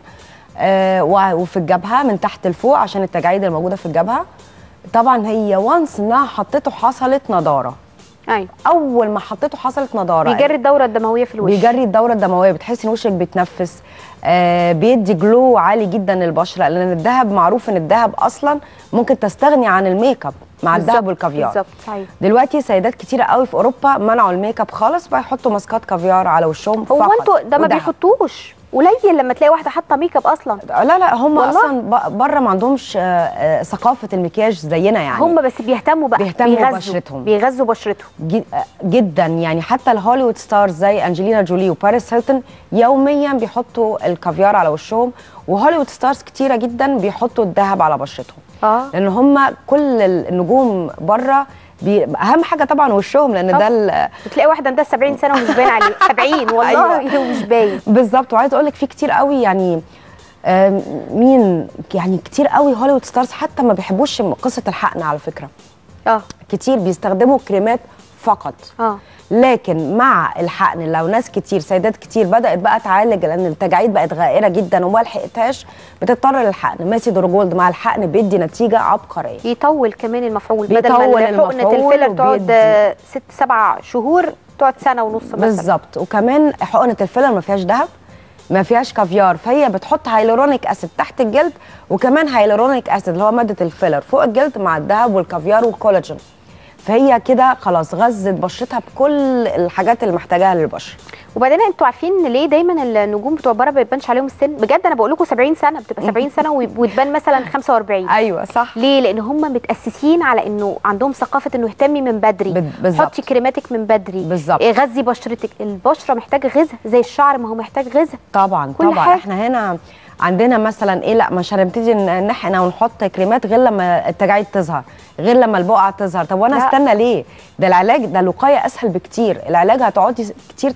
آه وع- وفي الجبهه من تحت لفوق عشان التجاعيد الموجوده في الجبهه طبعا هي وانس انها حطيته حصلت نضاره ايوه اول ما حطيته حصلت نضاره بيجري الدوره الدمويه في الوش بيجري الدوره الدمويه بتحسي ان وشك بيتنفس آه بيدي جلو عالي جدا للبشره لان الذهب معروف ان الذهب اصلا ممكن تستغني عن الميك اب مع الذهب بالظبط، والكافيار بالظبط صحيح دلوقتي سيدات كتيره قوي في اوروبا منعوا الميك اب خالص بقى يحطوا ماسكات كافيار على وشهم هو فقط انتوا ده ما ودهب. بيحطوش قليل لما تلاقي واحده حاطه ميك اب اصلا لا لا هم والله؟ اصلا ب- بره ما عندهمش آه، آه، ثقافه المكياج زينا يعني هم بس بيهتموا بقى بيهتموا بيغذوا- ببشرتهم. بيغذوا بشرتهم جد- آه، جدا يعني حتى الهوليوود ستارز زي انجلينا جولي وباريس هيلتون يوميا بيحطوا الكافيار على وشهم وهوليوود ستارز كتيره جدا بيحطوا الذهب على بشرتهم اه لان هم كل النجوم بره بي... اهم حاجه طبعا وشهم لان ده ال- بتلاقي واحده عندها 70 سنه ومش باين عليه 70 والله ومش باين بالظبط وعايزه اقول لك في كتير قوي يعني آم، مين يعني كتير قوي هوليوود ستارز حتى ما بيحبوش قصه الحقن على فكره اه كتير بيستخدموا كريمات فقط اه لكن مع الحقن لو ناس كتير سيدات كتير بدات بقى تعالج لان التجاعيد بقت غائره جدا وما لحقتهاش بتضطر للحقن ماسي دورجولد مع الحقن بيدي نتيجه عبقريه يطول كمان المفعول بدل بيطول ما حقنه المفعول الفيلر تقعد وبيدي. آه، ست سبع شهور تقعد سنه ونص مثلا بالظبط وكمان حقنه الفيلر ما فيهاش دهب ما فيهاش كافيار فهي بتحط هايلورونيك اسيد تحت الجلد وكمان هايلورونيك اسيد اللي هو ماده الفيلر فوق الجلد مع الدهب والكافيار والكولاجين فهي كده خلاص غذت بشرتها بكل الحاجات اللي محتاجاها للبشره وبعدين انتوا عارفين ليه دايما النجوم بتوع بره ما بيبانش عليهم السن بجد انا بقول لكم 70 سنه بتبقى 70 سنه ويب- وتبان مثلا 45 ايوه صح ليه لان هم متاسسين على انه عندهم ثقافه انه اهتمي من بدري بال- بالظبط. حطي كريماتك من بدري بالظبط. إيه، غذي بشرتك البشره محتاجه غذاء زي الشعر ما هو محتاج غذاء طبعا كل طبعا حاجة. احنا هنا عندنا مثلا ايه لا مش هنبتدي ن- نحقن ونحط كريمات غير لما التجاعيد تظهر غير لما البقعه تظهر طب وانا لا. استنى ليه ده العلاج ده الوقايه اسهل بكتير العلاج هتقعدي كتير تعالجي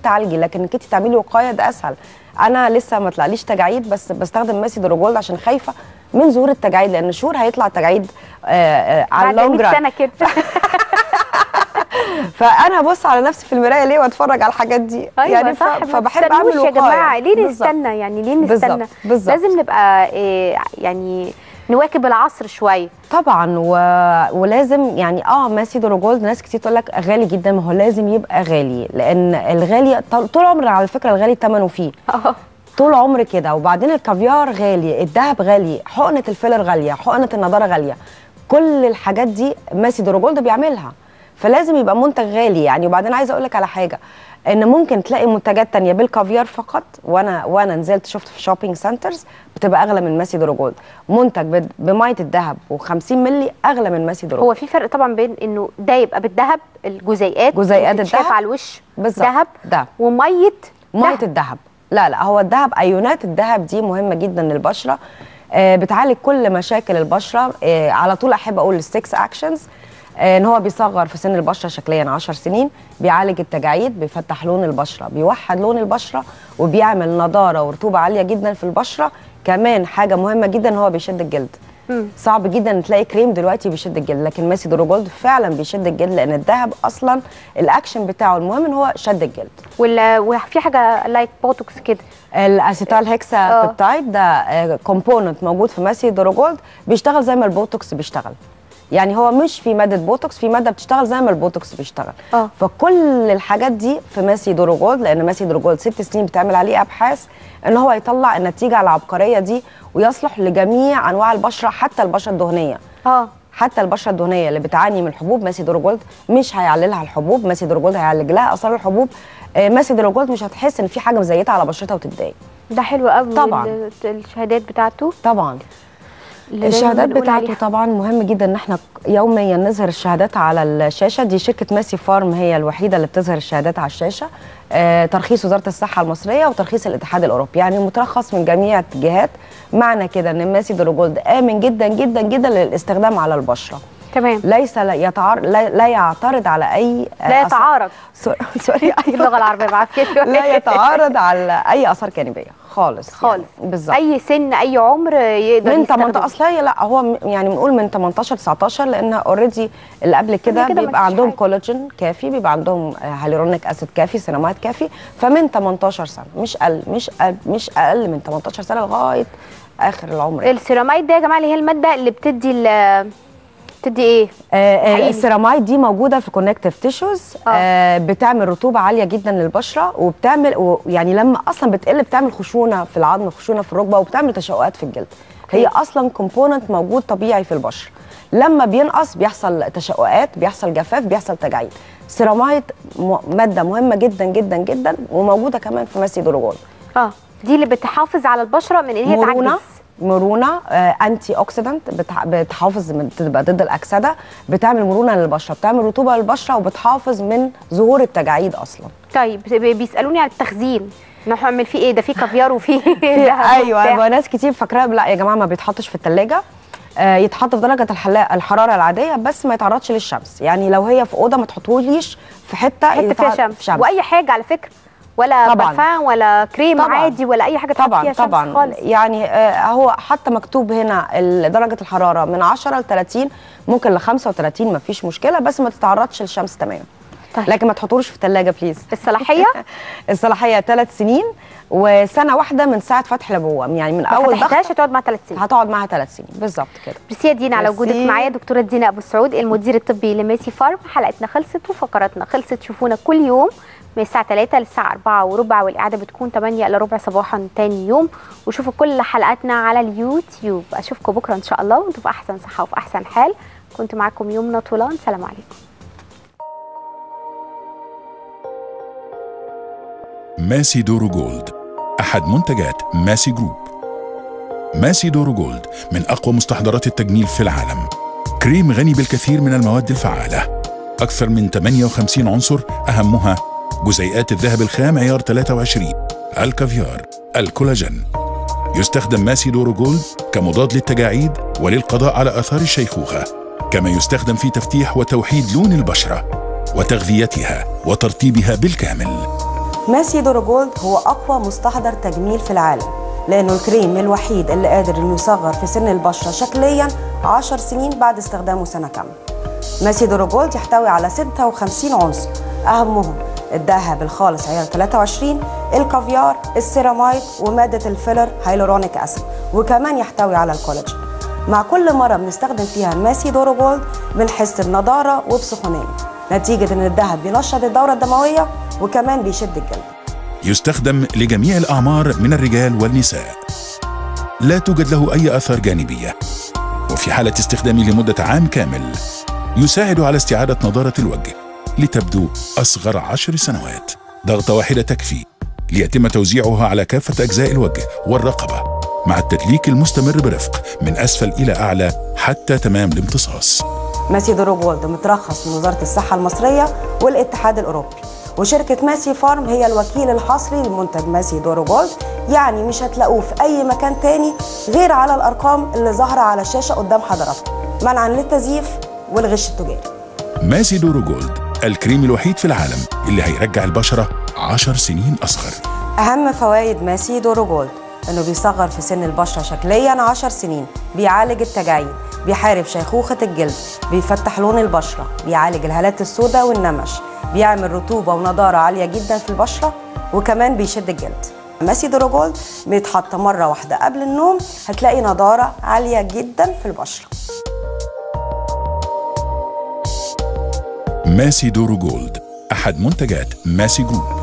لكن انك انت تعملي وقايه ده اسهل انا لسه ما طلعليش تجاعيد بس بستخدم ماسي دروجولد عشان خايفه من ظهور التجاعيد لان شهور هيطلع تجاعيد آه آه على بعد اللونج 100 ران سنه كده فانا هبص على نفسي في المرايه ليه واتفرج على الحاجات دي ايوه يعني ف- صح ما فبحب تستنوش اعمل يا وقايه جماعه ليه بالظبط. نستنى يعني ليه بالظبط، نستنى بالظبط. لازم نبقى إيه يعني نواكب العصر شويه طبعا و... ولازم يعني اه ماسي دروجولد ناس كتير تقول لك غالي جدا ما هو لازم يبقى غالي لان الغالي طول طول عمر على فكره الغالي ثمنه فيه طول عمر كده وبعدين الكافيار غالي الذهب غالي حقنه الفيلر غاليه حقنه النضاره غاليه كل الحاجات دي ماسي دروجولد بيعملها فلازم يبقى منتج غالي يعني وبعدين عايزه اقول لك على حاجه ان ممكن تلاقي منتجات تانية بالكافيار فقط وانا وانا نزلت شفت في شوبينج سنترز بتبقى اغلى من ماسي دروجولد منتج بد- بميه الذهب و50 مللي اغلى من ماسي دروجولد هو في فرق طبعا بين انه ده يبقى بالذهب الجزيئات جزيئات اللي بتتشاف الذهب. على الوش بالظبط ذهب ده وميه ميه دهب. الذهب لا لا هو الذهب ايونات الذهب دي مهمه جدا للبشره آه بتعالج كل مشاكل البشره آه على طول احب اقول السكس اكشنز آه ان هو بيصغر في سن البشره شكليا 10 سنين بيعالج التجاعيد بيفتح لون البشره بيوحد لون البشره وبيعمل نضاره ورطوبه عاليه جدا في البشره كمان حاجه مهمه جدا ان هو بيشد الجلد مم. صعب جدا تلاقي كريم دلوقتي بيشد الجلد لكن ماسي دروجولد فعلا بيشد الجلد لان الذهب اصلا الاكشن بتاعه المهم ان هو شد الجلد ولا وفي حاجه لايك بوتوكس كده الاسيتال هيكسا آه. بيبتايد ده كومبوننت موجود في ماسي دروجولد بيشتغل زي ما البوتوكس بيشتغل يعني هو مش في ماده بوتوكس في ماده بتشتغل زي ما البوتوكس بيشتغل اه فكل الحاجات دي في ماسي دروجولد لان ماسي دروجولد ست سنين بتعمل عليه ابحاث ان هو يطلع النتيجه العبقريه دي ويصلح لجميع انواع البشره حتى البشره الدهنيه اه حتى البشره الدهنيه اللي بتعاني من الحبوب ماسي دروجولد مش هيعللها الحبوب ماسي دروجولد هيعالج لها اثار الحبوب آه، ماسي دروجولد مش هتحس ان في حاجه مزيته على بشرتها وتتضايق ده حلو قوي طبعاً. ال- الشهادات بتاعته طبعا اللي دايماً الشهادات بنقول بتاعته عليها. طبعا مهم جدا ان احنا يوميا نظهر الشهادات على الشاشه دي شركه ماسي فارم هي الوحيده اللي بتظهر الشهادات على الشاشه آه ترخيص وزاره الصحه المصريه وترخيص الاتحاد الاوروبي يعني مترخص من جميع الجهات معنى كده ان ماسي دروجولد امن جدا جدا جدا للاستخدام على البشره تمام ليس لا يتعار لا, لا يعترض على اي لا أثر- يتعارض سو- سوري اللغه العربيه بعافيه لا يتعارض على اي اثار جانبيه خالص خالص يعني بالظبط اي سن اي عمر يقدر من يستخدمه. 18 اصل هي لا هو م- يعني بنقول من 18 19 لان اوريدي اللي قبل كده كده بيبقى مفيش عندهم حاجة. كولاجين كافي بيبقى عندهم آه، هاليرونيك اسيد كافي سينامايد كافي فمن 18 سنه مش اقل مش أقل مش اقل من 18 سنه لغايه اخر العمر يعني. السيراميد ده يا جماعه اللي هي الماده اللي بتدي ال- بتدي ايه آه، آه، حقيقي. السيرامايد دي موجوده في كونكتيف تيشوز آه بتعمل رطوبه عاليه جدا للبشره وبتعمل و- يعني لما اصلا بتقل بتعمل خشونه في العظم خشونه في الركبه وبتعمل تشققات في الجلد هي اصلا كومبوننت موجود طبيعي في البشره لما بينقص بيحصل تشققات بيحصل جفاف بيحصل تجاعيد السيرامايد م- ماده مهمه جدا جدا جدا وموجوده كمان في ماسي دروجول اه دي اللي بتحافظ على البشره من ان هي مرونه تعجز مرونه آه انتي اوكسيدنت بتح- بتحافظ من تبقى ضد الاكسده بتعمل مرونه للبشره بتعمل رطوبه للبشره وبتحافظ من ظهور التجاعيد اصلا طيب بي- بيسالوني على التخزين نعمل فيه ايه ده فيه كافيار وفيه في دهب ايوه وبتاع. أيوة ناس كتير فاكراه لا يا جماعه ما بيتحطش في الثلاجه آه يتحط في درجه الحلا- الحراره العاديه بس ما يتعرضش للشمس يعني لو هي في اوضه ما تحطهوليش في حته حته فيها يتعرض شمس. واي حاجه على فكره ولا طبعاً. برفان ولا كريم طبعاً. عادي ولا اي حاجه تحط طبعا فيها شمس طبعا خالص يعني آه هو حتى مكتوب هنا ال- درجه الحراره من 10 ل 30 ممكن ل 35 ما فيش مشكله بس ما تتعرضش للشمس تماما طيب. لكن ما تحطوش في الثلاجه بليز الصلاحيه الصلاحيه ثلاث سنين وسنه واحده من ساعه فتح الابواب يعني من ما اول فتحتهاش ضغط هتقعد مع ثلاث سنين هتقعد معاها ثلاث سنين بالظبط كده ميرسي يا دينا على وجودك ميرسي. معايا دكتوره دينا ابو السعود المدير الطبي لميسي فارم حلقتنا خلصت وفقراتنا خلصت شوفونا كل يوم من الساعه 3 للساعه 4 وربع والاعاده بتكون 8 الا ربع صباحا تاني يوم وشوفوا كل حلقاتنا على اليوتيوب اشوفكم بكره ان شاء الله وانتم في احسن صحه وفي احسن حال كنت معاكم يومنا طولان سلام عليكم ماسي دورو جولد أحد منتجات ماسي جروب ماسي دورو جولد من أقوى مستحضرات التجميل في العالم كريم غني بالكثير من المواد الفعالة أكثر من 58 عنصر أهمها جزيئات الذهب الخام عيار 23 الكافيار الكولاجين يستخدم ماسي دورو جولد كمضاد للتجاعيد وللقضاء على آثار الشيخوخة كما يستخدم في تفتيح وتوحيد لون البشرة وتغذيتها وترطيبها بالكامل ماسي دورو جولد هو أقوى مستحضر تجميل في العالم لأنه الكريم الوحيد اللي قادر إنه يصغر في سن البشرة شكليا 10 سنين بعد استخدامه سنة كاملة ماسي دورو جولد يحتوي على 56 عنصر أهمهم الذهب الخالص عيار 23 الكافيار السيرامايد ومادة الفيلر هايلورونيك أسيد وكمان يحتوي على الكولاجين مع كل مرة بنستخدم فيها ماسي دورو جولد بنحس بنضارة وبسخونية نتيجة إن الذهب بينشط الدورة الدموية وكمان بيشد الجلد يستخدم لجميع الأعمار من الرجال والنساء لا توجد له أي آثار جانبية وفي حالة استخدامه لمدة عام كامل يساعد على استعادة نضارة الوجه لتبدو أصغر عشر سنوات ضغطة واحدة تكفي ليتم توزيعها على كافة أجزاء الوجه والرقبة مع التدليك المستمر برفق من أسفل إلى أعلى حتى تمام الامتصاص ماسي دورو جولد مترخص من وزارة الصحة المصرية والاتحاد الأوروبي وشركة ماسي فارم هي الوكيل الحصري لمنتج ماسي دورو جولد يعني مش هتلاقوه في أي مكان تاني غير على الأرقام اللي ظاهرة على الشاشة قدام حضراتكم منعا للتزييف والغش التجاري ماسي دورو جولد الكريم الوحيد في العالم اللي هيرجع البشرة عشر سنين أصغر أهم فوائد ماسي دورو جولد إنه بيصغر في سن البشرة شكليا 10 سنين بيعالج التجاعيد بيحارب شيخوخة الجلد بيفتح لون البشرة بيعالج الهالات السوداء والنمش بيعمل رطوبة ونضارة عالية جدا في البشرة وكمان بيشد الجلد ماسي دورو جولد بيتحط مرة واحدة قبل النوم هتلاقي نضارة عالية جدا في البشرة ماسي دورو جولد أحد منتجات ماسي جروب